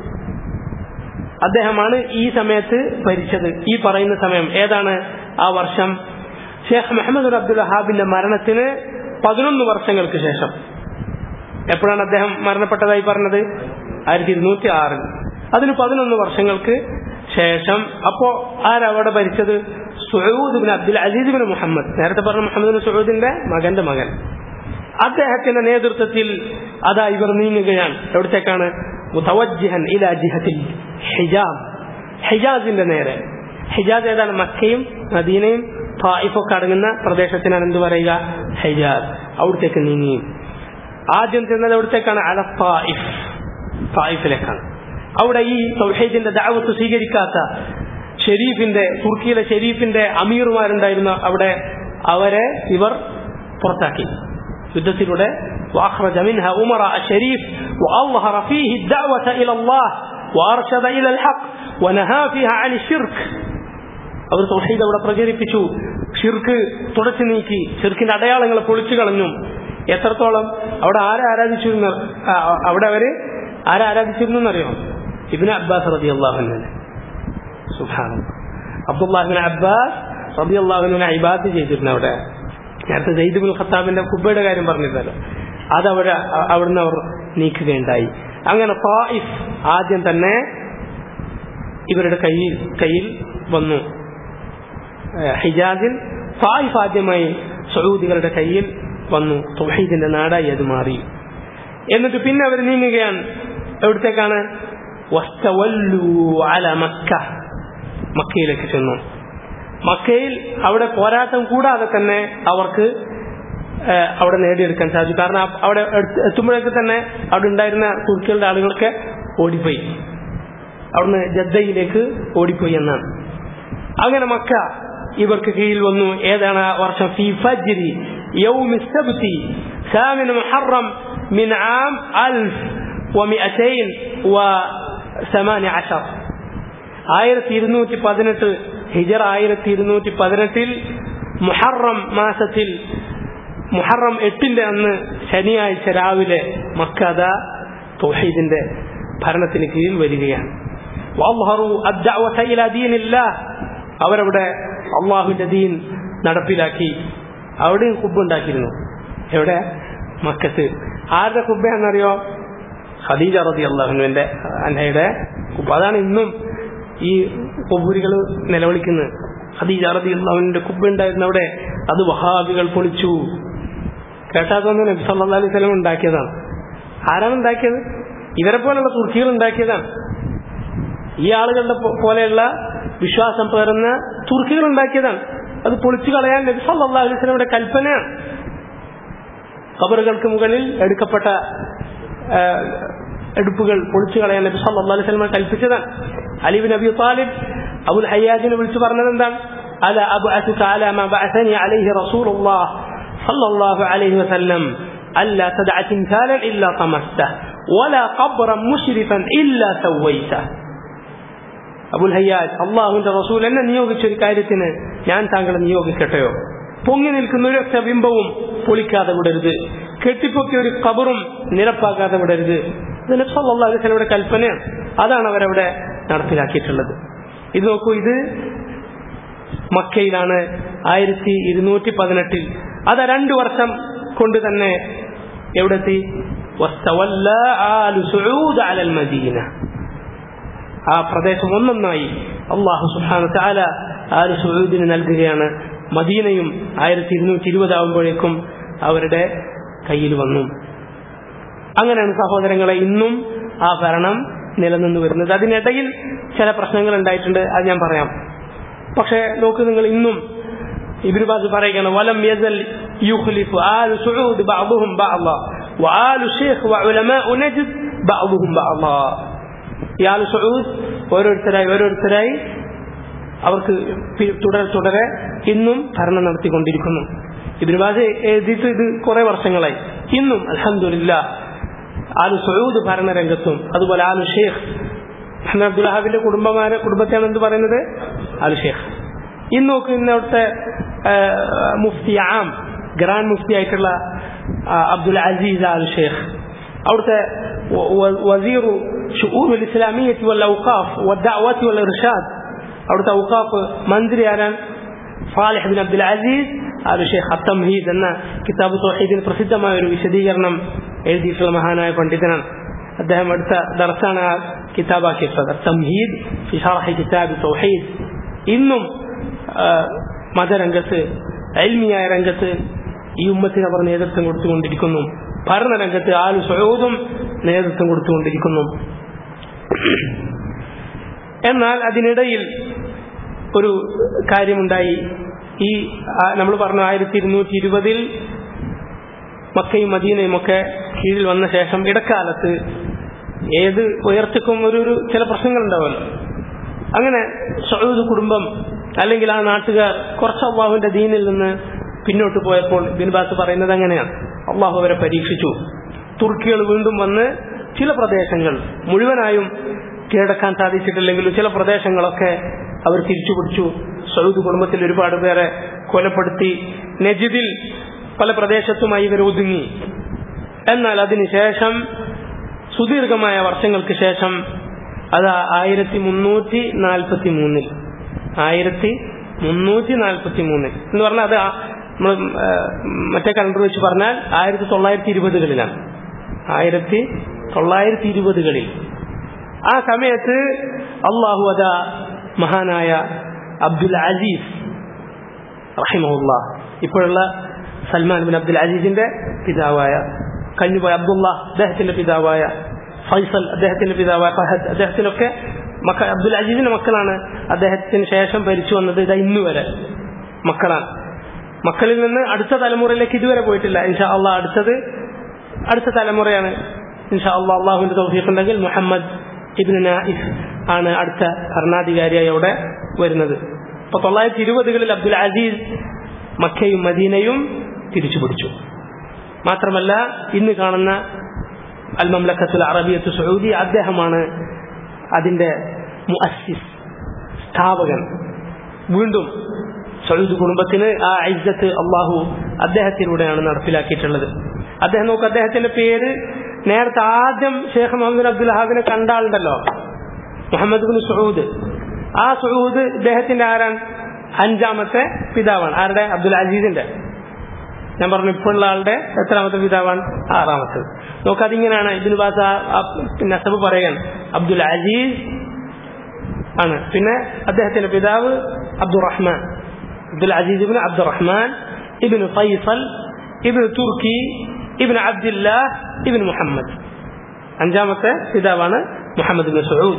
[SPEAKER 1] അദ്ദേഹമാണ് ഈ സമയത്ത് ഭരിച്ചത് ഈ പറയുന്ന സമയം ഏതാണ് ആ വർഷം ഷേഖ് മുഹമ്മദ് ബിൻ അബ്ദുൽ വഹാബിന്റെ മരണത്തിന് പതിനൊന്ന് വർഷങ്ങൾക്ക് ശേഷം എപ്പോഴാണ് അദ്ദേഹം മരണപ്പെട്ടതായി പറഞ്ഞത് ആയിരത്തി ഇരുന്നൂറ്റി ആറിൽ അതിന് പതിനൊന്ന് വർഷങ്ങൾക്ക് ശേഷം അപ്പോ ആരവിടെ ഭരിച്ചത് Saud bin Abdul Aziz bin Muhammad നേരത്തെ പറഞ്ഞ മുഹമ്മദ് ബിൻ സുഹൂദിന്റെ മകന്റെ മകൻ അദ്ദേഹത്തിന്റെ നേതൃത്വത്തിൽ അതാ ഇവർ നീങ്ങുകയാണ് എവിടത്തേക്കാണ് മുതവജ്ജിഹൻ ഇലാ ജിഹത്തിൽ ഹിജാസ് ഹിജാസിന്റെ നേരെ ഹിജാസ് ഏതാണ് മക്കയും മദീനയും തായിഫൊക്കെ അടങ്ങുന്ന പ്രദേശത്തിനാണ് എന്ത് പറയുക ഹിജാസ് അവിടത്തേക്ക് നീങ്ങി ആദ്യം ചെന്നത് എവിടത്തേക്കാണ് അല തായിഫ് തായിഫിലേക്കാണ് അവിടെ ഈ തൗഹീദിന്റെ ദാവത്ത് സ്വീകരിക്കാത്ത ഷെരീഫിന്റെ തുർക്കിയിലെ ഷെരീഫിന്റെ അമീറുമാരുണ്ടായിരുന്ന അവിടെ അവരെ ഇവർ പുറത്താക്കി യുദ്ധത്തിലൂടെ واخرج منها امراء الشريف واظهر فيه الدعوه الى الله وارشد الى الحق ونهى فيها عن الشرك അവർ തൗഹീദ് അവിടെ പ്രചരിപ്പിച്ചു ഷിർക്ക് തുടച്ചു നീക്കി ഷിർക്കിന്റെ അടയാളങ്ങൾ പൊളിച്ചു കളഞ്ഞു എത്രത്തോളം അവിടെ ആരെ ആരാധിച്ചിരുന്നു ആ, അവിടെ അവര് ആരെ ആരാധിച്ചിരുന്നു എന്നറിയോ ഇബിന് അബ്ബാസ് റബി അള്ളാഹുനെ സുഹാനം അബ്ദുല്ലാഹിബിൻ അബ്ബാസ് റബി അള്ളാഹുവിനെ ഇബാദ് ചെയ്തിരുന്നു അവിടെ നേരത്തെ ജയ്ദുബുൽ ഖത്താബിന്റെ കുബയുടെ കാര്യം പറഞ്ഞിരുന്നല്ലോ അത് അവിടെ അവിടുന്ന് അവർ നീക്കുകയുണ്ടായി അങ്ങനെ ഫായിഫ് ആദ്യം തന്നെ ഇവരുടെ കയ്യിൽ കയ്യിൽ വന്നു ഏഹ് ഹിജാസിൽ ഫായിഫ് ആദ്യമായി സൗദികളുടെ കയ്യിൽ വന്നു തൗഹീദിന്റെ നാടായി അത് മാറി എന്നിട്ട് പിന്നെ അവർ നീങ്ങുകയാണ് എവിടത്തേക്കാണ് വസ്തവല്ലു അല മക്ക മക്കയിലേക്ക് ചെന്നു മക്കയിൽ അവിടെ പോരാട്ടം കൂടാതെ തന്നെ അവർക്ക് ഏഹ്, അവിടെ നേടിയെടുക്കാൻ സാധിച്ചു കാരണം അ- അവിടെ എടുത്ത് എത്തുമ്പോഴേക്ക് തന്നെ അവിടെ ഉണ്ടായിരുന്ന തുർക്കികളുടെ ആളുകളൊക്കെ ഓടിപ്പോയി അവിടുന്ന് ജദ്ദയിലേക്ക് ഓടിപ്പോയി എന്നാണ് അങ്ങനെ മക്ക ഇവർക്ക് കീഴിൽ വന്നു ഏതാണ് ആ വർഷം ഫി ഫജ്രി യൗമി സബ്തി ثامن محرم من عام ألف ومئتين وثمان عشر ആയിരത്തി ഇരുന്നൂറ്റി പതിനെട്ട് ഹിജർ ആയിരത്തി ഇരുന്നൂറ്റി പതിനെട്ടിൽ മുഹറം മാസത്തിൽ മുഹറം എട്ടിന്റെ അന്ന് ശനിയാഴ്ച രാവിലെ മക്കത തൗഹീദിന്റെ ഭരണത്തിന് കീഴിൽ വരികയാണ് വഅദ്ഹറു അദ്ദഅവത ഇലാ ദീനില്ലാഹ് അവരവിടെ അള്ളാഹുവിന്റെ ദീൻ നടപ്പിലാക്കി അവിടെയും കുബ്ബ് ഉണ്ടാക്കിയിരുന്നു എവിടെ മക്കത്ത് ആരുടെ കുബ്ബയാണെന്നറിയോ ഖദീജ റതി അള്ളാഹുവിന്റെ അന്നയുടെ കുബ്ബ അതാണ് ഇന്നും ഈ കൊബൂരികൾ നിലവിളിക്കുന്നത് ഖദീജ റതി അള്ളാഹുവിന്റെ കുബ്ബ ഉണ്ടായിരുന്ന അവിടെ അത് വഹാബികൾ പൊളിച്ചു കേട്ടാത്തൊന്നും നബി സല്ലാ അലൈഹി സ്വലം ഉണ്ടാക്കിയതാണ് ആരാണ് ഉണ്ടാക്കിയത് ഇവരെ പോലുള്ള തുർക്കികൾ ഉണ്ടാക്കിയതാണ് ഈ ആളുകളുടെ പോലെയുള്ള വിശ്വാസം പേറുന്ന തുർക്കികൾ ഉണ്ടാക്കിയതാണ് അത് പൊളിച്ചു കളയാൻ നബി സല്ലാ അലൈഹി സ്വലമിയുടെ കൽപ്പനയാണ് കബറുകൾക്ക് മുകളിൽ എടുക്കപ്പെട്ട എടുപ്പുകൾ പൊളിച്ചു കളയാൻ നബി സല്ലാ അലൈഹി സ്വലമ കൽപ്പിച്ചതാണ് അലിബിൻ നബി താലിബ് അബുൽ ഹയ്യാജിനെ വിളിച്ചു പറഞ്ഞത് എന്താണ് അല അബു على ما بعثني عليه رسول الله صلى الله عليه وسلم ألا تدع تمثالا إلا طمسته ولا قبرا مشرفا إلا سويته അബുൽ ഹയ്യാജ് അള്ളാഹുവിന്റെ റസൂൽ എന്നെ നിയോഗിച്ച ഒരു കാര്യത്തിന് ഞാൻ താങ്കളെ നിയോഗിക്കട്ടെയോ പൊങ്ങി നിൽക്കുന്ന ഒരൊറ്റ ബിംബവും പൊളിക്കാതെ വിടരുത് കെട്ടിപ്പൊക്കിയ ഒരു കബറും നിരപ്പാക്കാതെ വിടരുത് ഇത് നബ്സല്ലാസ്ലയുടെ കൽപ്പനയാണ് അതാണ് അവരവിടെ നടപ്പിലാക്കിയിട്ടുള്ളത് ഇത് നോക്കൂ ഇത് മക്കയിലാണ് ആയിരത്തി ഇരുന്നൂറ്റി പതിനെട്ടിൽ അത് രണ്ടു വർഷം കൊണ്ട് തന്നെ എവിടെത്തി മദീന ആ പ്രദേശം ഒന്നൊന്നായി അള്ളാഹു സുഹാന താല ആല് സുഹൂദിന് നൽകുകയാണ് മദീനയും ആയിരത്തി ഇരുന്നൂറ്റി ഇരുപതാവുമ്പോഴേക്കും അവരുടെ കയ്യിൽ വന്നു അങ്ങനെയാണ് സഹോദരങ്ങളെ ഇന്നും ആ ഭരണം നിലനിന്ന് വരുന്നത് അതിനിടയിൽ ചില പ്രശ്നങ്ങൾ ഉണ്ടായിട്ടുണ്ട് അത് ഞാൻ പറയാം പക്ഷേ നോക്ക് നിങ്ങൾ ഇന്നും ഇബിനുബാസ് പറയുകയാണ് വലം യസൽ യുഖ്ലിഫു ആലു സുഊദ് ബഅദുഹും ബഅദ വആലു ഷൈഖ് വഉലമാഉ നജ്ദ് ബഅദുഹും ബഅദ ഈ ആലു സുഊദ് ഓരോരുത്തരായി ഓരോരുത്തരായി അവർക്ക് തുടരെ തുടരെ ഇന്നും ഭരണം നടത്തിക്കൊണ്ടിരിക്കുന്നു ഇബിനുബാസ് എഴുതിയിട്ട് ഇത് കുറെ വർഷങ്ങളായി ഇന്നും അലഹമില്ല ആലു സൗദ് ഭരണരംഗത്തും അതുപോലെ ആലു ഷേഖ് അബ്ദുൽ വഹാബിന്റെ കുടുംബമാരെ കുടുംബത്തെയാണ് എന്ത് പറയുന്നത് ആലു ഷേഖ് ഇന്ന് നോക്ക് ഇന്ന് അവിടുത്തെ മുഫ്തി ആം ഗ്രാൻഡ് മുഫ്തി ആയിട്ടുള്ള അബ്ദുൽ അസീസ് ആലു ഷേഖ് അവിടുത്തെ വസീറു ഷുഊർ ഇസ്ലാമിയത്ത് വൽ ഔഖാഫ് വദ്ദഅവത്ത് വൽ ഇർഷാദ് അവിടുത്തെ ഔഖാഫ് മന്ത്രി ആരാൻ Falih bin Abdul Aziz Al Sheikh അത്തംഹീദ് എന്ന കിതാബ് തൗഹീദിന് പ്രസിദ്ധമായ ഒരു വിശദീകരണം എഴുതിയിട്ടുള്ള മഹാനായ പണ്ഡിതനാണ് അദ്ദേഹം അടുത്ത ദർശാണ് ആ കിതാബാക്കിയിട്ടുള്ളത് തംഹീദ് ഫിഷാഹി കിതാബ് തൗഹീദ് ഇന്നും മതരംഗത്ത് അൽമിയായ രംഗത്ത് ഈ ഉമ്മത്തിന് അവർ നേതൃത്വം കൊടുത്തുകൊണ്ടിരിക്കുന്നു ഭരണരംഗത്ത് ആലു സ്വയോതും നേതൃത്വം കൊടുത്തുകൊണ്ടിരിക്കുന്നു എന്നാൽ അതിനിടയിൽ ഒരു കാര്യമുണ്ടായി ഈ നമ്മൾ പറഞ്ഞു ആയിരത്തി ഇരുന്നൂറ്റി ഇരുപതിൽ മക്കയും മദീനയും ഒക്കെ കീഴിൽ വന്ന ശേഷം ഇടക്കാലത്ത് ഏത് ഉയർച്ചക്കും ഒരു ഒരു ചില പ്രശ്നങ്ങൾ ഉണ്ടാവുമല്ലോ അങ്ങനെ സൗദ് കുടുംബം അല്ലെങ്കിൽ ആ നാട്ടുകാർ കുറച്ച് അള്ളാഹുവിന്റെ ദീനിൽ നിന്ന് പിന്നോട്ട് പോയപ്പോൾ ബിൻബാസ് പറയുന്നത് അങ്ങനെയാണ് അള്ളാഹു അവരെ പരീക്ഷിച്ചു തുർക്കികൾ വീണ്ടും വന്ന് ചില പ്രദേശങ്ങൾ മുഴുവനായും കീഴടക്കാൻ സാധിച്ചിട്ടില്ലെങ്കിലും ചില പ്രദേശങ്ങളൊക്കെ അവർ തിരിച്ചുപിടിച്ചു സൗദ് കുടുംബത്തിൽ ഒരുപാട് പേരെ കൊലപ്പെടുത്തി നജിദിൽ പല പ്രദേശത്തുമായി ഇവർ ഒതുങ്ങി എന്നാൽ അതിനുശേഷം സുദീർഘമായ വർഷങ്ങൾക്ക് ശേഷം അത് ആയിരത്തി മുന്നൂറ്റി നാൽപ്പത്തി മൂന്നിൽ ആയിരത്തി മുന്നൂറ്റി നാൽപ്പത്തി മൂന്നിൽ എന്ന് പറഞ്ഞാൽ അത് നമ്മൾ മറ്റേ കലണ്ടർ വെച്ച് പറഞ്ഞാൽ ആയിരത്തി തൊള്ളായിരത്തി ഇരുപതുകളിലാണ് ആയിരത്തി തൊള്ളായിരത്തി ഇരുപതുകളിൽ ആ സമയത്ത് അള്ളാഹു അത മഹാനായ അബ്ദുൽ അസീസ് റഹിമഹുല്ല ഇപ്പോഴുള്ള സൽമാൻ ബിൻ അബ്ദുൽ അസീസിന്റെ പിതാവായ കഴിഞ്ഞുപോയ അബ്ദുള്ള അദ്ദേഹത്തിന്റെ പിതാവായ ഫൈസൽ അദ്ദേഹത്തിന്റെ പിതാവായ ഫഹദ് അദ്ദേഹത്തിനൊക്കെ മക്ക അബ്ദുൽ അസീസിന്റെ മക്കളാണ് അദ്ദേഹത്തിന് ശേഷം ഭരിച്ചു വന്നത് ഇതാ ഇന്നു വരെ മക്കളാണ് മക്കളിൽ നിന്ന് അടുത്ത തലമുറയിലേക്ക് ഇതുവരെ പോയിട്ടില്ല ഇൻഷാ അള്ളാഹ് അടുത്തത് അടുത്ത തലമുറയാണ് ഇൻഷാ അള്ളാഹ് അള്ളാഹുവിന്റെ തൗഫീഖ് ഉണ്ടെങ്കിൽ മുഹമ്മദ് ഇബ്നു നായിഫ് ആണ് അടുത്ത ഭരണാധികാരിയായി അവിടെ വരുന്നത് അപ്പൊ തൊള്ളായിരത്തി ഇരുപതുകളിൽ അബ്ദുൽ അസീസ് മക്കയും മദീനയും തിരിച്ചു പിടിച്ചു മാത്രമല്ല ഇന്ന് കാണുന്ന അൽ മംലക്കത്തുൽ അറബിയത്ത് സൗദി അദ്ദേഹമാണ് അതിന്റെ മുഅസ്സിസ് സ്ഥാപകൻ വീണ്ടും സൗദ് കുടുംബത്തിന് ആ ഐസത്ത് അള്ളാഹു അദ്ദേഹത്തിലൂടെയാണ് നടപ്പിലാക്കിയിട്ടുള്ളത് അദ്ദേഹം നോക്ക് അദ്ദേഹത്തിന്റെ പേര് നേരത്തെ ആദ്യം ഷേഖ് മുഹമ്മദ് അബ്ദുൽ ഹാബിനെ കണ്ട ആളുണ്ടല്ലോ മുഹമ്മദ് ബിൻ സൗദ് ആ സൗദ് ഇദ്ദേഹത്തിന്റെ ആരാണ് അഞ്ചാമത്തെ പിതാവാണ് ആരുടെ അബ്ദുൽ അസീസിന്റെ ഞാൻ പറഞ്ഞു ഇപ്പോഴുള്ള ആളുടെ എത്രാമത്തെ പിതാവാണ് ആറാമത്തത് നോക്ക് അതിങ്ങനെയാണ് ഇതിന് ബാസ നസബ് പറയാൻ അബ്ദുൽ അസീസ് ആണ് പിന്നെ അദ്ദേഹത്തിന്റെ പിതാവ് Abdulrahman Abdul Aziz ibn Abdulrahman ibn Faisal ibn Turki ibn Abdullah ibn Muhammad അഞ്ചാമത്തെ പിതാവാണ് Muhammad bin Saud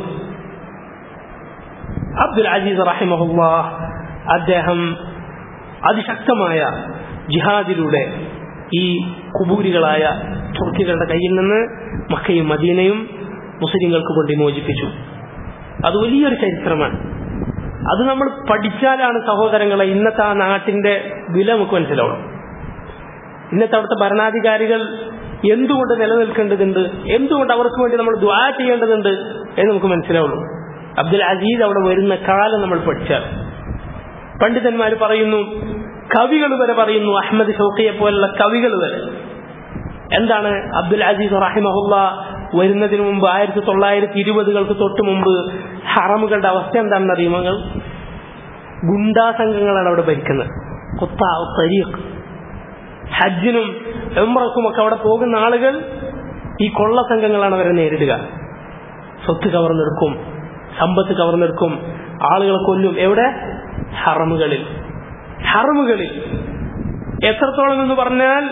[SPEAKER 1] Abdul Aziz റഹിമഹുല്ലാ അദ്ദേഹം അതിശക്തമായ ജിഹാദിലൂടെ ഈ കുബൂരികളായ തുർക്കികളുടെ കയ്യിൽ നിന്ന് മക്കയും മദീനയും മുസ്ലിങ്ങൾക്ക് കൊണ്ട് മോചിപ്പിച്ചു അത് വലിയൊരു ചരിത്രമാണ് അത് നമ്മൾ പഠിച്ചാലാണ് സഹോദരങ്ങളെ ഇന്നത്തെ ആ നാട്ടിന്റെ വില നമുക്ക് മനസ്സിലാവണം ഇന്നത്തെ അവിടുത്തെ ഭരണാധികാരികൾ എന്തുകൊണ്ട് നിലനിൽക്കേണ്ടതുണ്ട് എന്തുകൊണ്ട് അവർക്ക് വേണ്ടി നമ്മൾ ദ്വാ ചെയ്യേണ്ടതുണ്ട് എന്ന് നമുക്ക് മനസ്സിലാവുള്ളൂ അബ്ദുൽ അസീസ് അവിടെ വരുന്ന കാലം നമ്മൾ പഠിച്ചാൽ പണ്ഡിതന്മാർ പറയുന്നു കവികൾ വരെ പറയുന്നു അഹമ്മദ് ഷൗക്കിയെ പോലുള്ള കവികൾ വരെ എന്താണ് അബ്ദുൽ അസീസ് റഹിമഹുല്ല വരുന്നതിന് മുമ്പ് ആയിരത്തി തൊള്ളായിരത്തി ഇരുപതുകൾക്ക് തൊട്ട് മുമ്പ് ഹറമുകളുടെ അവസ്ഥ എന്താണെന്ന് അറിയുമോ നിങ്ങൾ ഗുണ്ടാ സംഘങ്ങളാണ് അവിടെ ഭരിക്കുന്നത് കുത്താവ് തരീഖ് ഹജ്ജിനും എംറക്കും ഒക്കെ അവിടെ പോകുന്ന ആളുകൾ ഈ കൊള്ള സംഘങ്ങളാണ് അവരെ നേരിടുക സ്വത്ത് കവർന്നെടുക്കും സമ്പത്ത് കവർന്നെടുക്കും ആളുകളെ കൊല്ലും എവിടെ ഹറമുകളിൽ ഹറമുകളിൽ എത്രത്തോളം എന്ന് പറഞ്ഞാൽ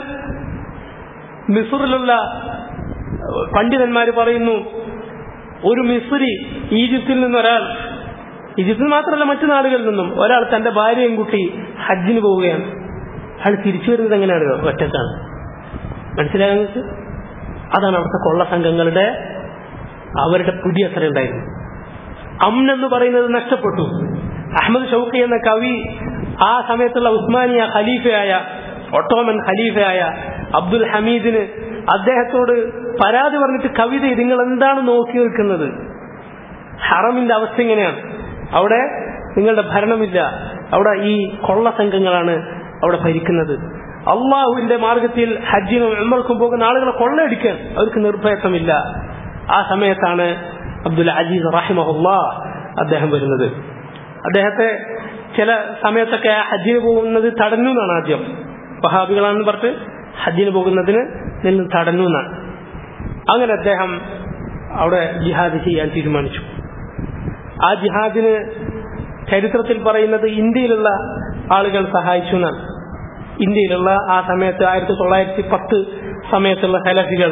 [SPEAKER 1] മിസറിലുള്ള പണ്ഡിതന്മാർ പറയുന്നു ഒരു മിസ്രി ഈജിപ്തിൽ നിന്നൊരാൾ ഈജിപ്തിൽ മാത്രമല്ല മറ്റു നാടുകളിൽ നിന്നും ഒരാൾ തന്റെ ഭാര്യയും കുട്ടി ഹജ്ജിന് പോവുകയാണ് അയാൾ തിരിച്ചു വരുന്നത് എങ്ങനെയാണ് ഒറ്റക്കാണ് മനസ്സിലാകാൻ നിങ്ങൾക്ക് അതാണ് അവിടുത്തെ കൊള്ള സംഘങ്ങളുടെ അവരുടെ പിടി അത്ര ഉണ്ടായിരുന്നു അമ്ൻ എന്ന് പറയുന്നത് നഷ്ടപ്പെട്ടു അഹമ്മദ് ഷൗക്കി എന്ന കവി ആ സമയത്തുള്ള ഉസ്മാനിയ ഖലീഫയായ ഒട്ടോമൻ ഖലീഫയായ അബ്ദുൽ ഹമീദിന് അദ്ദേഹത്തോട് പരാതി പറഞ്ഞിട്ട് കവിത നിങ്ങൾ എന്താണ് നോക്കി നിൽക്കുന്നത് ഹറമിന്റെ അവസ്ഥ ഇങ്ങനെയാണ് അവിടെ നിങ്ങളുടെ ഭരണമില്ല അവിടെ ഈ കൊള്ള സംഘങ്ങളാണ് അവിടെ ഭരിക്കുന്നത് അള്ളാഹുവിന്റെ മാർഗത്തിൽ ഹജ്ജിനും ഉമ്മർക്കും പോകുന്ന ആളുകളെ കൊള്ളയടിക്കാൻ അവർക്ക് നിർഭയത്വമില്ല ആ സമയത്താണ് അബ്ദുൽ അജീസ് റഹിമഹുല്ലാ അദ്ദേഹം വരുന്നത് അദ്ദേഹത്തെ ചില സമയത്തൊക്കെ ഹജ്ജിന് പോകുന്നത് തടഞ്ഞു എന്നാണ് ആദ്യം വഹാബികളാണെന്ന് പറഞ്ഞിട്ട് ഹജ്ജിന് പോകുന്നതിന് നിന്ന് തടഞ്ഞു എന്നാണ് അങ്ങനെ അദ്ദേഹം അവിടെ ജിഹാദ് ചെയ്യാൻ തീരുമാനിച്ചു ആ ജിഹാദിന് ചരിത്രത്തിൽ പറയുന്നത് ഇന്ത്യയിലുള്ള ആളുകൾ സഹായിച്ചു എന്നാണ് ഇന്ത്യയിലുള്ള ആ സമയത്ത് ആയിരത്തി തൊള്ളായിരത്തി പത്ത് സമയത്തുള്ള ഹലഫികൾ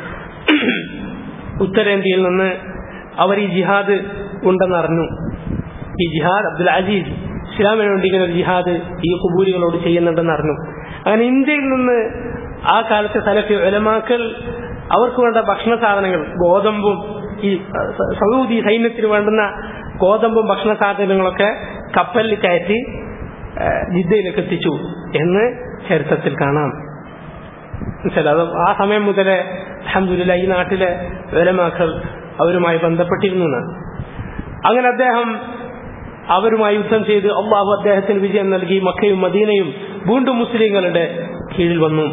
[SPEAKER 1] ഉത്തരേന്ത്യയിൽ നിന്ന് അവർ ഈ ജിഹാദ് ഉണ്ടെന്ന് അറിഞ്ഞു ഈ ജിഹാദ് അബ്ദുൽ അസീസ് ഇസ്ലാമിന് വേണ്ടി ഇങ്ങനെ ഒരു ജിഹാദ് ഈ കുബൂരികളോട് ചെയ്യുന്നുണ്ടെന്ന് അറിഞ്ഞു അങ്ങനെ ഇന്ത്യയിൽ നിന്ന് ആ കാലത്തെ സലഫി ഒലമാക്കൽ അവർക്ക് വേണ്ട ഭക്ഷണ സാധനങ്ങൾ ഗോതമ്പും ഈ സൗദി സൈന്യത്തിന് വേണ്ടുന്ന ഗോതമ്പും ഭക്ഷണ സാധനങ്ങളൊക്കെ കപ്പലിൽ കയറ്റി ജിദ്ദയിലേക്ക് എത്തിച്ചു എന്ന് ചരിത്രത്തിൽ കാണാം മനസ്സിലായി അത് ആ സമയം മുതലേ അഹമ്മദില്ല ഈ നാട്ടിലെ വിലമാക്കൾ അവരുമായി ബന്ധപ്പെട്ടിരുന്നു എന്നാണ് അങ്ങനെ അദ്ദേഹം അവരുമായി യുദ്ധം ചെയ്ത് അള്ളാഹു അദ്ദേഹത്തിന് വിജയം നൽകി മക്കയും മദീനയും വീണ്ടും മുസ്ലിങ്ങളുടെ കീഴിൽ വന്നു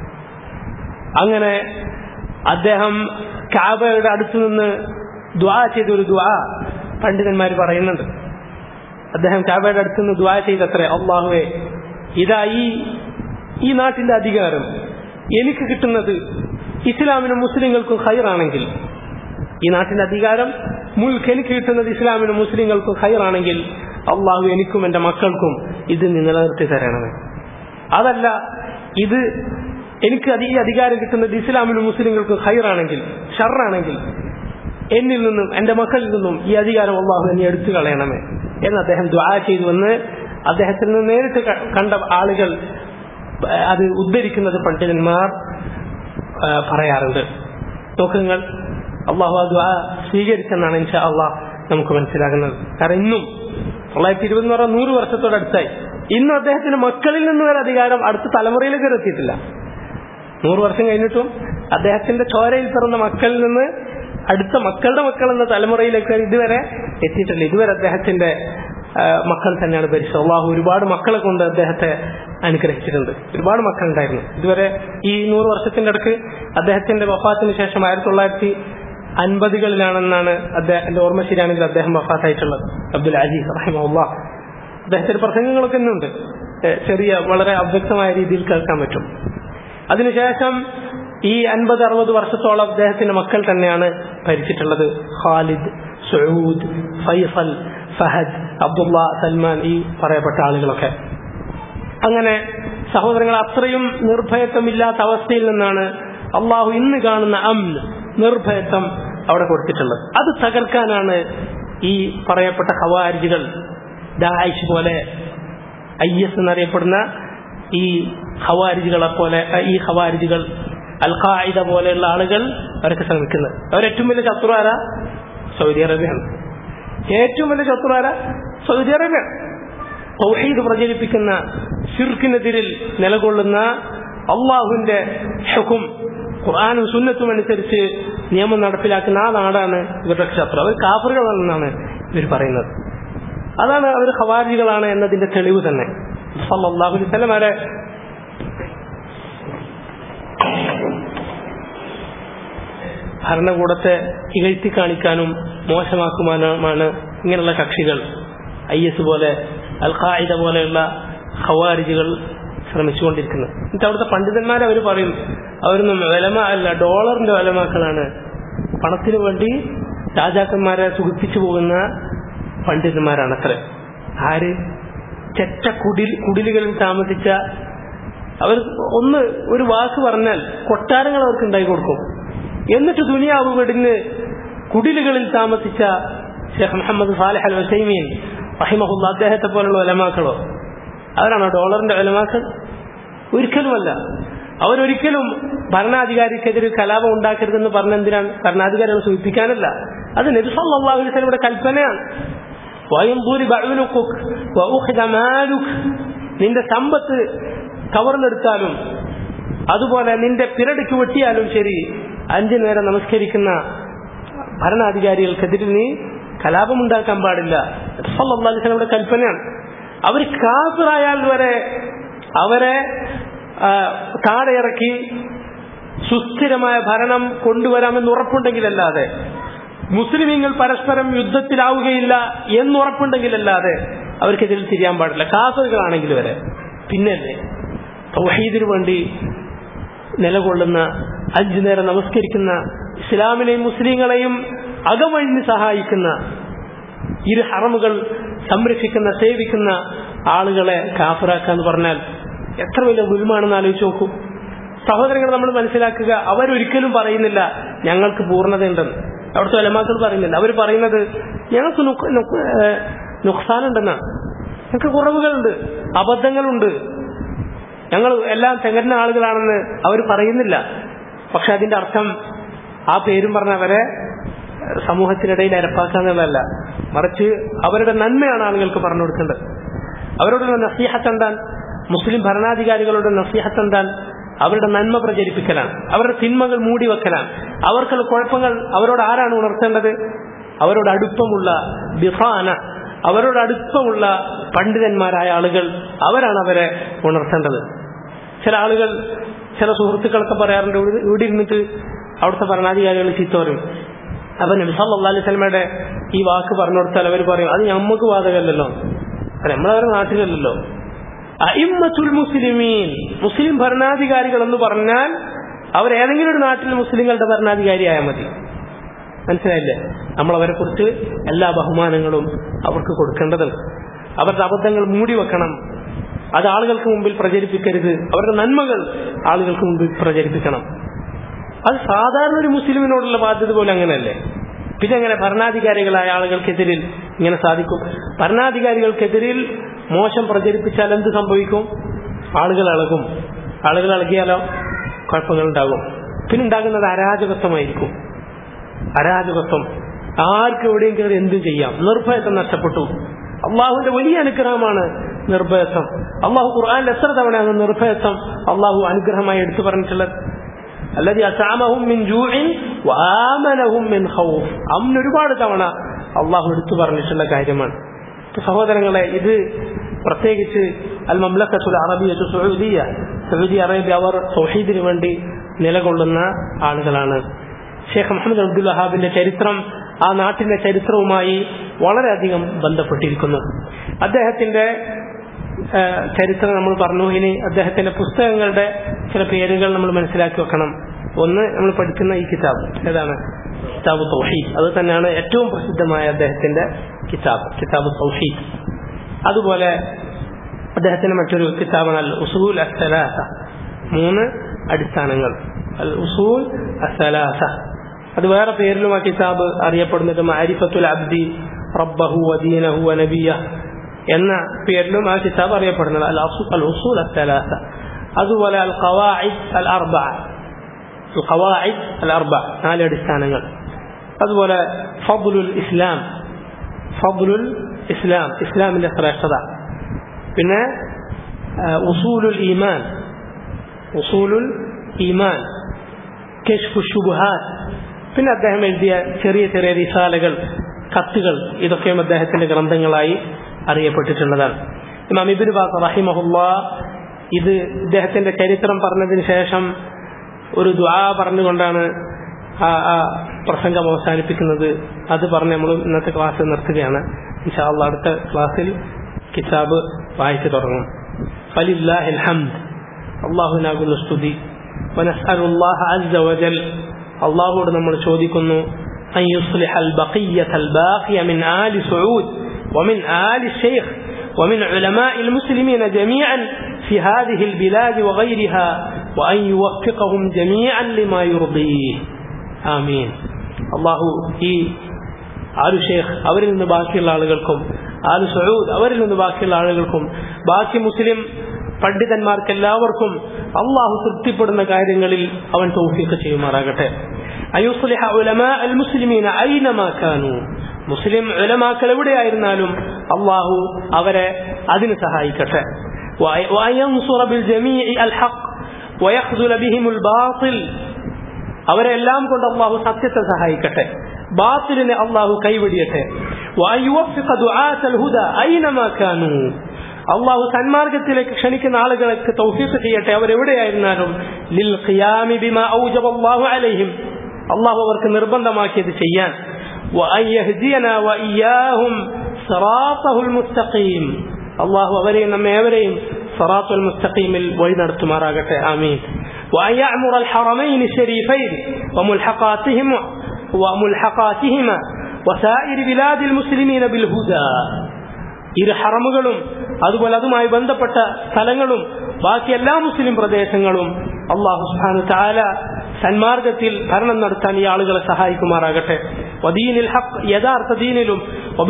[SPEAKER 1] അങ്ങനെ അദ്ദേഹം കാബയുടെ അടുത്തു നിന്ന് ദ്വാ ചെയ്ത ഒരു ദ്വാ പണ്ഡിതന്മാർ പറയുന്നുണ്ട് അദ്ദേഹം കാബയുടെ അടുത്ത് നിന്ന് ദ്വാ ചെയ്തത്രേ അള്ളാഹുവെ ഇതാ ഈ ഈ നാട്ടിന്റെ അധികാരം എനിക്ക് കിട്ടുന്നത് ഇസ്ലാമിനും മുസ്ലിങ്ങൾക്കും ഹൈറാണെങ്കിൽ ഈ നാട്ടിന്റെ അധികാരം മുൽക്ക് എനിക്ക് കിട്ടുന്നത് ഇസ്ലാമിനും മുസ്ലിങ്ങൾക്കും ഹൈറാണെങ്കിൽ അള്ളാഹു എനിക്കും എന്റെ മക്കൾക്കും ഇത് നിലനിർത്തി തരണമേ അതല്ല ഇത് എനിക്ക് ഈ അധികാരം കിട്ടുന്നത് ഇസ്ലാമിനും മുസ്ലിങ്ങൾക്കും ഹൈറാണെങ്കിൽ ഷറാണെങ്കിൽ എന്നിൽ നിന്നും എന്റെ മക്കളിൽ നിന്നും ഈ അധികാരം അള്ളാഹു എന്നെ എടുത്തു കളയണമേ എന്ന് അദ്ദേഹം ദ്വാ ചെയ്തുവെന്ന് അദ്ദേഹത്തിൽ നിന്ന് നേരിട്ട് കണ്ട ആളുകൾ അത് ഉദ്ധരിക്കുന്നത് പണ്ഡിതന്മാർ പറയാറുണ്ട് നോക്കുങ്ങൾ അള്ളാഹു ആ ദ്വാ സ്വീകരിച്ചെന്നാണ് ഇൻഷാ അള്ളാഹ് നമുക്ക് മനസ്സിലാകുന്നത് കാരണം ഇന്നും തൊള്ളായിരത്തി ഇരുപത് എന്ന് പറഞ്ഞാൽ നൂറ് വർഷത്തോടടുത്തായി ഇന്നും അദ്ദേഹത്തിന് മക്കളിൽ നിന്ന് വരെ അധികാരം അടുത്ത തലമുറയിലേക്ക് എത്തിയിട്ടില്ല നൂറ് വർഷം കഴിഞ്ഞിട്ടും അദ്ദേഹത്തിന്റെ ചോരയിൽ പിറന്ന മക്കളിൽ നിന്ന് അടുത്ത മക്കളുടെ മക്കൾ എന്ന തലമുറയിലേക്ക് ഇതുവരെ എത്തിയിട്ടില്ല ഇതുവരെ അദ്ദേഹത്തിന്റെ ആ, മക്കൾ തന്നെയാണ് ഭരിച്ചത് അള്ളാഹു ഒരുപാട് മക്കളെ കൊണ്ട് അദ്ദേഹത്തെ അനുഗ്രഹിച്ചിട്ടുണ്ട് ഒരുപാട് മക്കളുണ്ടായിരുന്നു ഇതുവരെ ഈ നൂറ് വർഷത്തിന്റെ അടുക്ക് അദ്ദേഹത്തിന്റെ വഫാത്തിന് ശേഷം ആയിരത്തി തൊള്ളായിരത്തി അൻപതുകളിലാണെന്നാണ് അദ്ദേഹം എന്റെ ഓർമ്മ ശരിയാണെങ്കിൽ അദ്ദേഹം വഫാത്തായിട്ടുള്ളത് അബ്ദുൽ അജീസ് റഹിമുള്ള അദ്ദേഹത്തിന്റെ പ്രസംഗങ്ങളൊക്കെ ഇന്നുണ്ട് ഏ, ചെറിയ വളരെ അവ്യക്തമായ രീതിയിൽ കേൾക്കാൻ പറ്റും അതിനുശേഷം ഈ അൻപത് അറുപത് വർഷത്തോളം അദ്ദേഹത്തിന്റെ മക്കൾ തന്നെയാണ് ഭരിച്ചിട്ടുള്ളത് Khalid Saud Faisal Fahd Abdullah Salman ഈ പറയപ്പെട്ട ആളുകളൊക്കെ അങ്ങനെ സഹോദരങ്ങൾ അത്രയും നിർഭയത്വമില്ലാത്ത അവസ്ഥയിൽ നിന്നാണ് അള്ളാഹു ഇന്ന് കാണുന്ന അം നിർഭയത്വം അവിടെ കൊടുത്തിട്ടുള്ളത് അത് തകർക്കാനാണ് ഈ പറയപ്പെട്ട ഖവാരിജികൾ ദായിഷ് പോലെ ഐ എസ് എന്നറിയപ്പെടുന്ന ഈ ഖവാരിജികളെ പോലെ ഈ ഖവാരിജികൾ അൽ ഖായിദ പോലെയുള്ള ആളുകൾ അവരൊക്കെ ശ്രമിക്കുന്നത് അവരേറ്റവും വലിയ ശത്രു ആരാ സൗദി അറേബ്യയാണ് ഏറ്റവും വലിയ ശത്രു ആരാ സൗദി അറേബ്യയാണ് തൗഹീദ് പ്രചരിപ്പിക്കുന്ന ഷിർക്കിനെതിരിൽ നിലകൊള്ളുന്ന അള്ളാഹുവിന്റെ ഹുക്കും ഖുർആാനും സുന്നത്തും അനുസരിച്ച് നിയമം നടപ്പിലാക്കുന്ന ആ നാടാണ് ഇവരുടെ ശത്രു അവർ കാഫറുകളാണെന്നാണ് ഇവർ പറയുന്നത് അതാണ് അവർ ഖവാരികളാണ് എന്നതിന്റെ തെളിവ് തന്നെ സല്ലല്ലാഹു അലൈഹി വസല്ലം അവരെ ഭരണകൂടത്തെ ഇകഴ്ത്തി കാണിക്കാനും മോശമാക്കുവാനുമാണ് ഇങ്ങനെയുള്ള കക്ഷികൾ ഐ എസ് പോലെ അൽ ഖായിദ പോലെയുള്ള ഖവാരിജുകൾ ശ്രമിച്ചുകൊണ്ടിരിക്കുന്നത് എന്നിട്ട് അവിടുത്തെ പണ്ഡിതന്മാരെ അവർ പറയും അവരൊന്നും വിലമ അല്ല ഡോളറിന്റെ വിലമാക്കളാണ് പണത്തിന് വേണ്ടി രാജാക്കന്മാരെ സുഖിപ്പിച്ചു പോകുന്ന പണ്ഡിതന്മാരാണ് അത്ര ആര് ചെറ്റ കുടിൽ കുടിലുകളിൽ താമസിച്ച അവർ ഒന്ന് ഒരു വാക്ക് പറഞ്ഞാൽ കൊട്ടാരങ്ങൾ അവർക്ക് ഉണ്ടായി കൊടുക്കും എന്നിട്ട് ദുനിയാവ് വെടിഞ്ഞ് കുടിലുകളിൽ താമസിച്ച Sheikh Muhammad Salih Al Uthaymeen റഹിമഹുല്ല അദ്ദേഹത്തെ പോലുള്ള ഒലമാക്കളോ അവരാണോ ഡോളറിന്റെ ഒലമാക്കൾ ഒരിക്കലുമല്ല അവരൊരിക്കലും ഭരണാധികാരിക്കെതിരെ കലാപം ഉണ്ടാക്കരുതെന്ന് പറഞ്ഞെന്തിനാണ് ഭരണാധികാരികളെ സൂചിപ്പിക്കാനല്ല അത് നബിസല്ലാഹു അലൈഹിയുടെ കൽപ്പനയാണ് വയംപൂരി ബഅലുഖുക് വഉഖിദ മാലുക് നിന്റെ സമ്പത്ത് കവർന്നെടുത്താലും അതുപോലെ നിന്റെ പിരടിക്ക് വെട്ടിയാലും ശരി അഞ്ചു നേരം നമസ്കരിക്കുന്ന ഭരണാധികാരികൾക്കെതിരെ നീ കലാപമുണ്ടാക്കാൻ പാടില്ല സല്ലാസ്ലയുടെ കൽപ്പനയാണ് അവർ കാഫിറായാൽ വരെ അവരെ ആ, താഴെ ഇറക്കി സുസ്ഥിരമായ ഭരണം കൊണ്ടുവരാമെന്ന് ഉറപ്പുണ്ടെങ്കിലല്ലാതെ മുസ്ലിമീങ്ങൾ പരസ്പരം യുദ്ധത്തിലാവുകയില്ല എന്നുറപ്പുണ്ടെങ്കിലല്ലാതെ അവർക്കെതിരിൽ തിരിയാൻ പാടില്ല കാഫറുകളാണെങ്കിൽ വരെ പിന്നല്ലേ തൗഹീദിനു വേണ്ടി നിലകൊള്ളുന്ന അഞ്ചു നേരം നമസ്കരിക്കുന്ന ഇസ്ലാമിനെയും മുസ്ലിങ്ങളെയും അകമഴിഞ്ഞ് സഹായിക്കുന്ന ഇരു ഹറമുകൾ സംരക്ഷിക്കുന്ന സേവിക്കുന്ന ആളുകളെ കാഫറാക്കുക എന്ന് പറഞ്ഞാൽ എത്ര വലിയ ഗുരുമാണെന്ന് ആലോചിച്ച് നോക്കൂ സഹോദരങ്ങൾ നമ്മൾ മനസ്സിലാക്കുക അവരൊരിക്കലും പറയുന്നില്ല ഞങ്ങൾക്ക് പൂർണ്ണതയുണ്ടെന്ന് അവിടുത്തെ ഒലമാക്കൾ പറയുന്നില്ല അവർ പറയുന്നത് ഞങ്ങൾക്ക് നുക്ക് നുക്ക് ഏഹ് നുക്സാനുണ്ടെന്നാണ് ഞങ്ങൾക്ക് കുറവുകളുണ്ട് അബദ്ധങ്ങളുണ്ട് ഞങ്ങൾ എല്ലാം തികഞ്ഞ ആളുകളാണെന്ന് അവർ പറയുന്നില്ല പക്ഷെ അതിന്റെ അർത്ഥം ആ പേരും പറഞ്ഞ അവരെ സമൂഹത്തിനിടയിൽ അരപ്പാക്കാന്നുള്ളതല്ല മറിച്ച് അവരുടെ നന്മയാണ് ആളുകൾക്ക് പറഞ്ഞു കൊടുക്കേണ്ടത് അവരോടുള്ള നസീഹത്ത് എന്താൻ മുസ്ലിം ഭരണാധികാരികളുടെ നസീഹത്ത് എന്താൻ അവരുടെ നന്മ പ്രചരിപ്പിക്കലാണ് അവരുടെ തിന്മകൾ മൂടിവെക്കലാണ് അവർക്കുള്ള കുഴപ്പങ്ങൾ അവരോട് ആരാണ് ഉണർത്തേണ്ടത് അവരോട് അടുപ്പമുള്ള ബിഫാന അവരോട് അടുപ്പമുള്ള പണ്ഡിതന്മാരായ ആളുകൾ അവരാണ് അവരെ ഉണർത്തേണ്ടത് ചില ആളുകൾ ചില സുഹൃത്തുക്കളൊക്കെ പറയാറുണ്ട് ഇവിടെ ഇവിടെ ഇരുന്നിട്ട് അവിടുത്തെ ഭരണാധികാരികൾ ചീത്ത പറയും അപ്പൊ നബി സല്ലല്ലാഹു അലൈഹി വസല്ലമയുടെ ഈ വാക്ക് പറഞ്ഞു കൊടുത്താൽ അവർ പറയും അത് ഞമ്മക്ക് ബാധകമല്ലല്ലോ അത് നമ്മളവരുടെ നാട്ടിലല്ലല്ലോ അയിമ്മത്തുൽ മുസ്ലിമീൻ മുസ്ലിം ഭരണാധികാരികൾ എന്ന് പറഞ്ഞാൽ അവർ ഏതെങ്കിലും ഒരു നാട്ടിൽ മുസ്ലിങ്ങളുടെ ഭരണാധികാരിയായാൽ മതി മനസ്സിലായില്ലേ നമ്മൾ അവരെ കുറിച്ച് എല്ലാ ബഹുമാനങ്ങളും അവർക്ക് കൊടുക്കേണ്ടതുണ്ട് അവരുടെ അബദ്ധങ്ങൾ മൂടി വെക്കണം അത് ആളുകൾക്ക് മുമ്പിൽ പ്രചരിപ്പിക്കരുത് അവരുടെ നന്മകൾ ആളുകൾക്ക് മുമ്പിൽ പ്രചരിപ്പിക്കണം അത് സാധാരണ ഒരു മുസ്ലിമിനോടുള്ള ബാധ്യത പോലെ അങ്ങനെയല്ലേ പിന്നെ എങ്ങനെ ഭരണാധികാരികളായ ആളുകൾക്കെതിരിൽ ഇങ്ങനെ സാധിക്കും ഭരണാധികാരികൾക്കെതിരിൽ മോശം പ്രചരിപ്പിച്ചാൽ എന്ത് സംഭവിക്കും ആളുകൾ ഇളകും ആളുകൾ ഇളകിയാലോ കുഴപ്പങ്ങൾ ഉണ്ടാകും പിന്നെ ഉണ്ടാകുന്നത് അരാജകത്വമായിരിക്കും അരാജകത്വം ആർക്ക് എവിടെയും കയറി എന്തും ചെയ്യാം നിർഭയത്വം നഷ്ടപ്പെട്ടു അള്ളാഹുവിന്റെ വലിയ അനുഗ്രഹമാണ് നിർഭയത്വം അള്ളാഹു ഖുർആാനിൽ എത്ര തവണയാണ് നിർഭയത്വം അള്ളാഹു അനുഗ്രഹമായി എടുത്തു പറഞ്ഞിട്ടുള്ളത് അല്ലാതെ അസാമഹും മിൻ ജൂഇൻ വആമനഹും മിൻ ഖൗഫ് അമ്ന ഒരുപാട് തവണ അള്ളാഹു എടുത്തു പറഞ്ഞിട്ടുള്ള കാര്യമാണ് സഹോദരങ്ങളെ ഇത് പ്രത്യേകിച്ച് അൽ മംലക്കത്തുൽ അറബിയത്തു സൗദിയ സൗദി അറേബ്യ അവർ സൗഹീദിന് വേണ്ടി നിലകൊള്ളുന്ന ആളുകളാണ് ഷേഖ് മുഹമ്മദ് അബ്ദുൽ വഹാബിന്റെ ചരിത്രം ആ നാട്ടിന്റെ ചരിത്രവുമായി വളരെയധികം ബന്ധപ്പെട്ടിരിക്കുന്നു അദ്ദേഹത്തിന്റെ ചരിത്രം നമ്മൾ പറഞ്ഞു ഇനി അദ്ദേഹത്തിന്റെ പുസ്തകങ്ങളുടെ ചില പേരുകൾ നമ്മൾ മനസ്സിലാക്കി വെക്കണം ഒന്ന് നമ്മൾ പഠിക്കുന്ന ഈ കിതാബ് ഏതാണ് കിതാബ് തൗഹീദ് അത് തന്നെയാണ് ഏറ്റവും പ്രസിദ്ധമായ അദ്ദേഹത്തിന്റെ കിതാബ് കിതാബ് തൗഹീദ് അതുപോലെ അദ്ദേഹത്തിന്റെ മറ്റൊരു കിതാബാണ് അൽ ഉസൂൽ അസലാസ മൂന്ന് അടിസ്ഥാനങ്ങൾ അൽ ഉസൂൽ അസലാസ അത് വേറെ പേരിലും ആ കിതാബ് അറിയപ്പെടുന്നത് മാരിഫത്തുൽ അബ്ദി റബ്ബഹു വദീനഹു വനബിയ എന്ന പേരിലും ആ കിതാബ് അറിയപ്പെടുന്നത് അൽ അൽ ഉസൂൽ അസലാസ അതുപോലെ അൽ ഖവാഇദ് അൽ അർബ അൽ ഖവാഇദ് അൽ അർബ നാല് അടിസ്ഥാനങ്ങൾ അതുപോലെ ഫضലുൽ ഇസ്ലാം ഫضലുൽ ഇസ്ലാം ഇസ്ലാമിന്റെ ശ്രേഷ്ഠത പിന്നെ ഉസൂലുൽ ഈമാൻ ഉസൂലുൽ ഈമാൻ കെഷ്ഫു ഷുബുഹാത്ത് പിന്നെ അദ്ദേഹം എഴുതിയ ചെറിയ ചെറിയ റിസാലകൾ കത്തുകൾ ഇതൊക്കെയും അദ്ദേഹത്തിന്റെ ഗ്രന്ഥങ്ങളായി അറിയപ്പെട്ടിട്ടുള്ളതാണ് ഇമാം ഇബിൻ ബാസ് റഹിമഹുല്ല ഇത് ഇദ്ദേഹത്തിന്റെ ചരിത്രം പറഞ്ഞതിന് ശേഷം ഒരു ദ്വാ പറഞ്ഞുകൊണ്ടാണ് ആ ആ പ്രസംഗം അവസാനിപ്പിക്കുന്നത് അത് പറഞ്ഞ് നമ്മൾ ഇന്നത്തെ ക്ലാസ് നിർത്തുകയാണ് ഇൻഷാല്ല അടുത്ത ക്ലാസ്സിൽ കിതാബ് വായിച്ചു തുടങ്ങും ഫലില്ലാഹിൽ ഹംദ് അള്ളാഹുനാകുന്ന സ്തുതി ونسأل الله عز وجل അള്ളാഹുവോട് നമ്മൾ ചോദിക്കുന്നു أن يصلح البقية الباقية من آل سعود ومن آل الشيخ ومن علماء المسلمين جميعا في هذه البلاد وغيرها وأن يوفقهم جميعا لما يرضيه آمين الله ഈ ആലു ഷേഖ് അവരിൽ നിന്ന് ബാക്കിയുള്ള ആളുകൾക്കും ആലു സഴൂദ് അവരിൽ നിന്ന് ബാക്കിയുള്ള ആളുകൾക്കും ബാക്കി മുസ്ലിം പണ്ഡിതന്മാർക്ക് എല്ലാവർക്കും അള്ളാഹു തൃപ്തിപ്പെടുന്ന കാര്യങ്ങളിൽ അവൻ തൗഫീഖ് ചെയ്യുമാറാകട്ടെ അയുസ്ലിഹ ഉലമാ അൽ മുസ്ലിമീന ഐനമാ കാനു മുസ്ലിം ഉലമാക്കൾ എവിടെയായിരുന്നാലും അള്ളാഹു അവരെ അതിന് സഹായിക്കട്ടെ وينصر بالجميع الحق ويخذل بهم الباطل അവരെ എല്ലാം കൊണ്ട് അള്ളാഹു സത്യത്തെ സഹായിക്കട്ടെ ബാത്തിലിനെ അള്ളാഹു കൈവിടിയട്ടെ അള്ളാഹു സന്മാർഗത്തിലേക്ക് ക്ഷണിക്കുന്ന ആളുകളെ തൗഫീഖ് ചെയ്യട്ടെ അവരെവിടെയായിരുന്നാലും ലിൽ ഖിയാമി ബിമാ ഔജബല്ലാഹു അലൈഹിം അള്ളാഹു അവർക്ക് നിർബന്ധമാക്കിയത് ചെയ്യാൻ അള്ളാഹു അവരെയും നമ്മെ ഏവരെയും സറാത്തുൽ മുസ്തഖീമിൽ വഴി നടത്തുമാറാകട്ടെ ആമീൻ وأن يعمر الحرمين الشريفين وملحقاتهما وملحقاتهما وسائر بلاد المسلمين بالهدى ഇരു ഹറമുകളും അതുപോലെ അതുമായി ബന്ധപ്പെട്ട സ്ഥലങ്ങളും ബാക്കി എല്ലാ മുസ്ലിം പ്രദേശങ്ങളും അള്ളാഹു സുഹാനു താല സന്മാർഗത്തിൽ ഭരണം നടത്താൻ ഈ ആളുകളെ സഹായിക്കുമാറാകട്ടെ വദീനിൽ ഹഖ് യഥാർത്ഥ ദീനിലും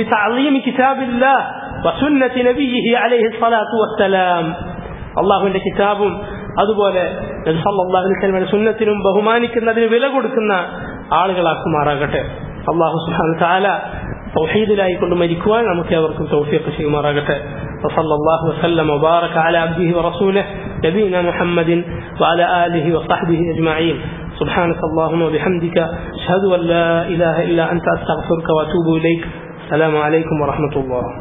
[SPEAKER 1] അള്ളാഹുവിന്റെ കിതാബും അതുപോലെ സുന്നത്തിനും ബഹുമാനിക്കുന്നതിന് വില കൊടുക്കുന്ന ആളുകളാക്കുമാറാകട്ടെ അള്ളാഹു സുഹാൻ താല തൗഹീദിലായി കൊണ്ട് മരിക്കുവാൻ നമുക്ക് അവർക്കും തൗഫീഖ് ചെയ്യുമാറാകട്ടെ وصلى الله وسلم وبارك على عبده ورسوله نبينا محمد وعلى آله وصحبه أجمعين سبحانك اللهم وبحمدك أشهد أن لا إله إلا أنت أستغفرك وأتوب إليك السلام عليكم ورحمة الله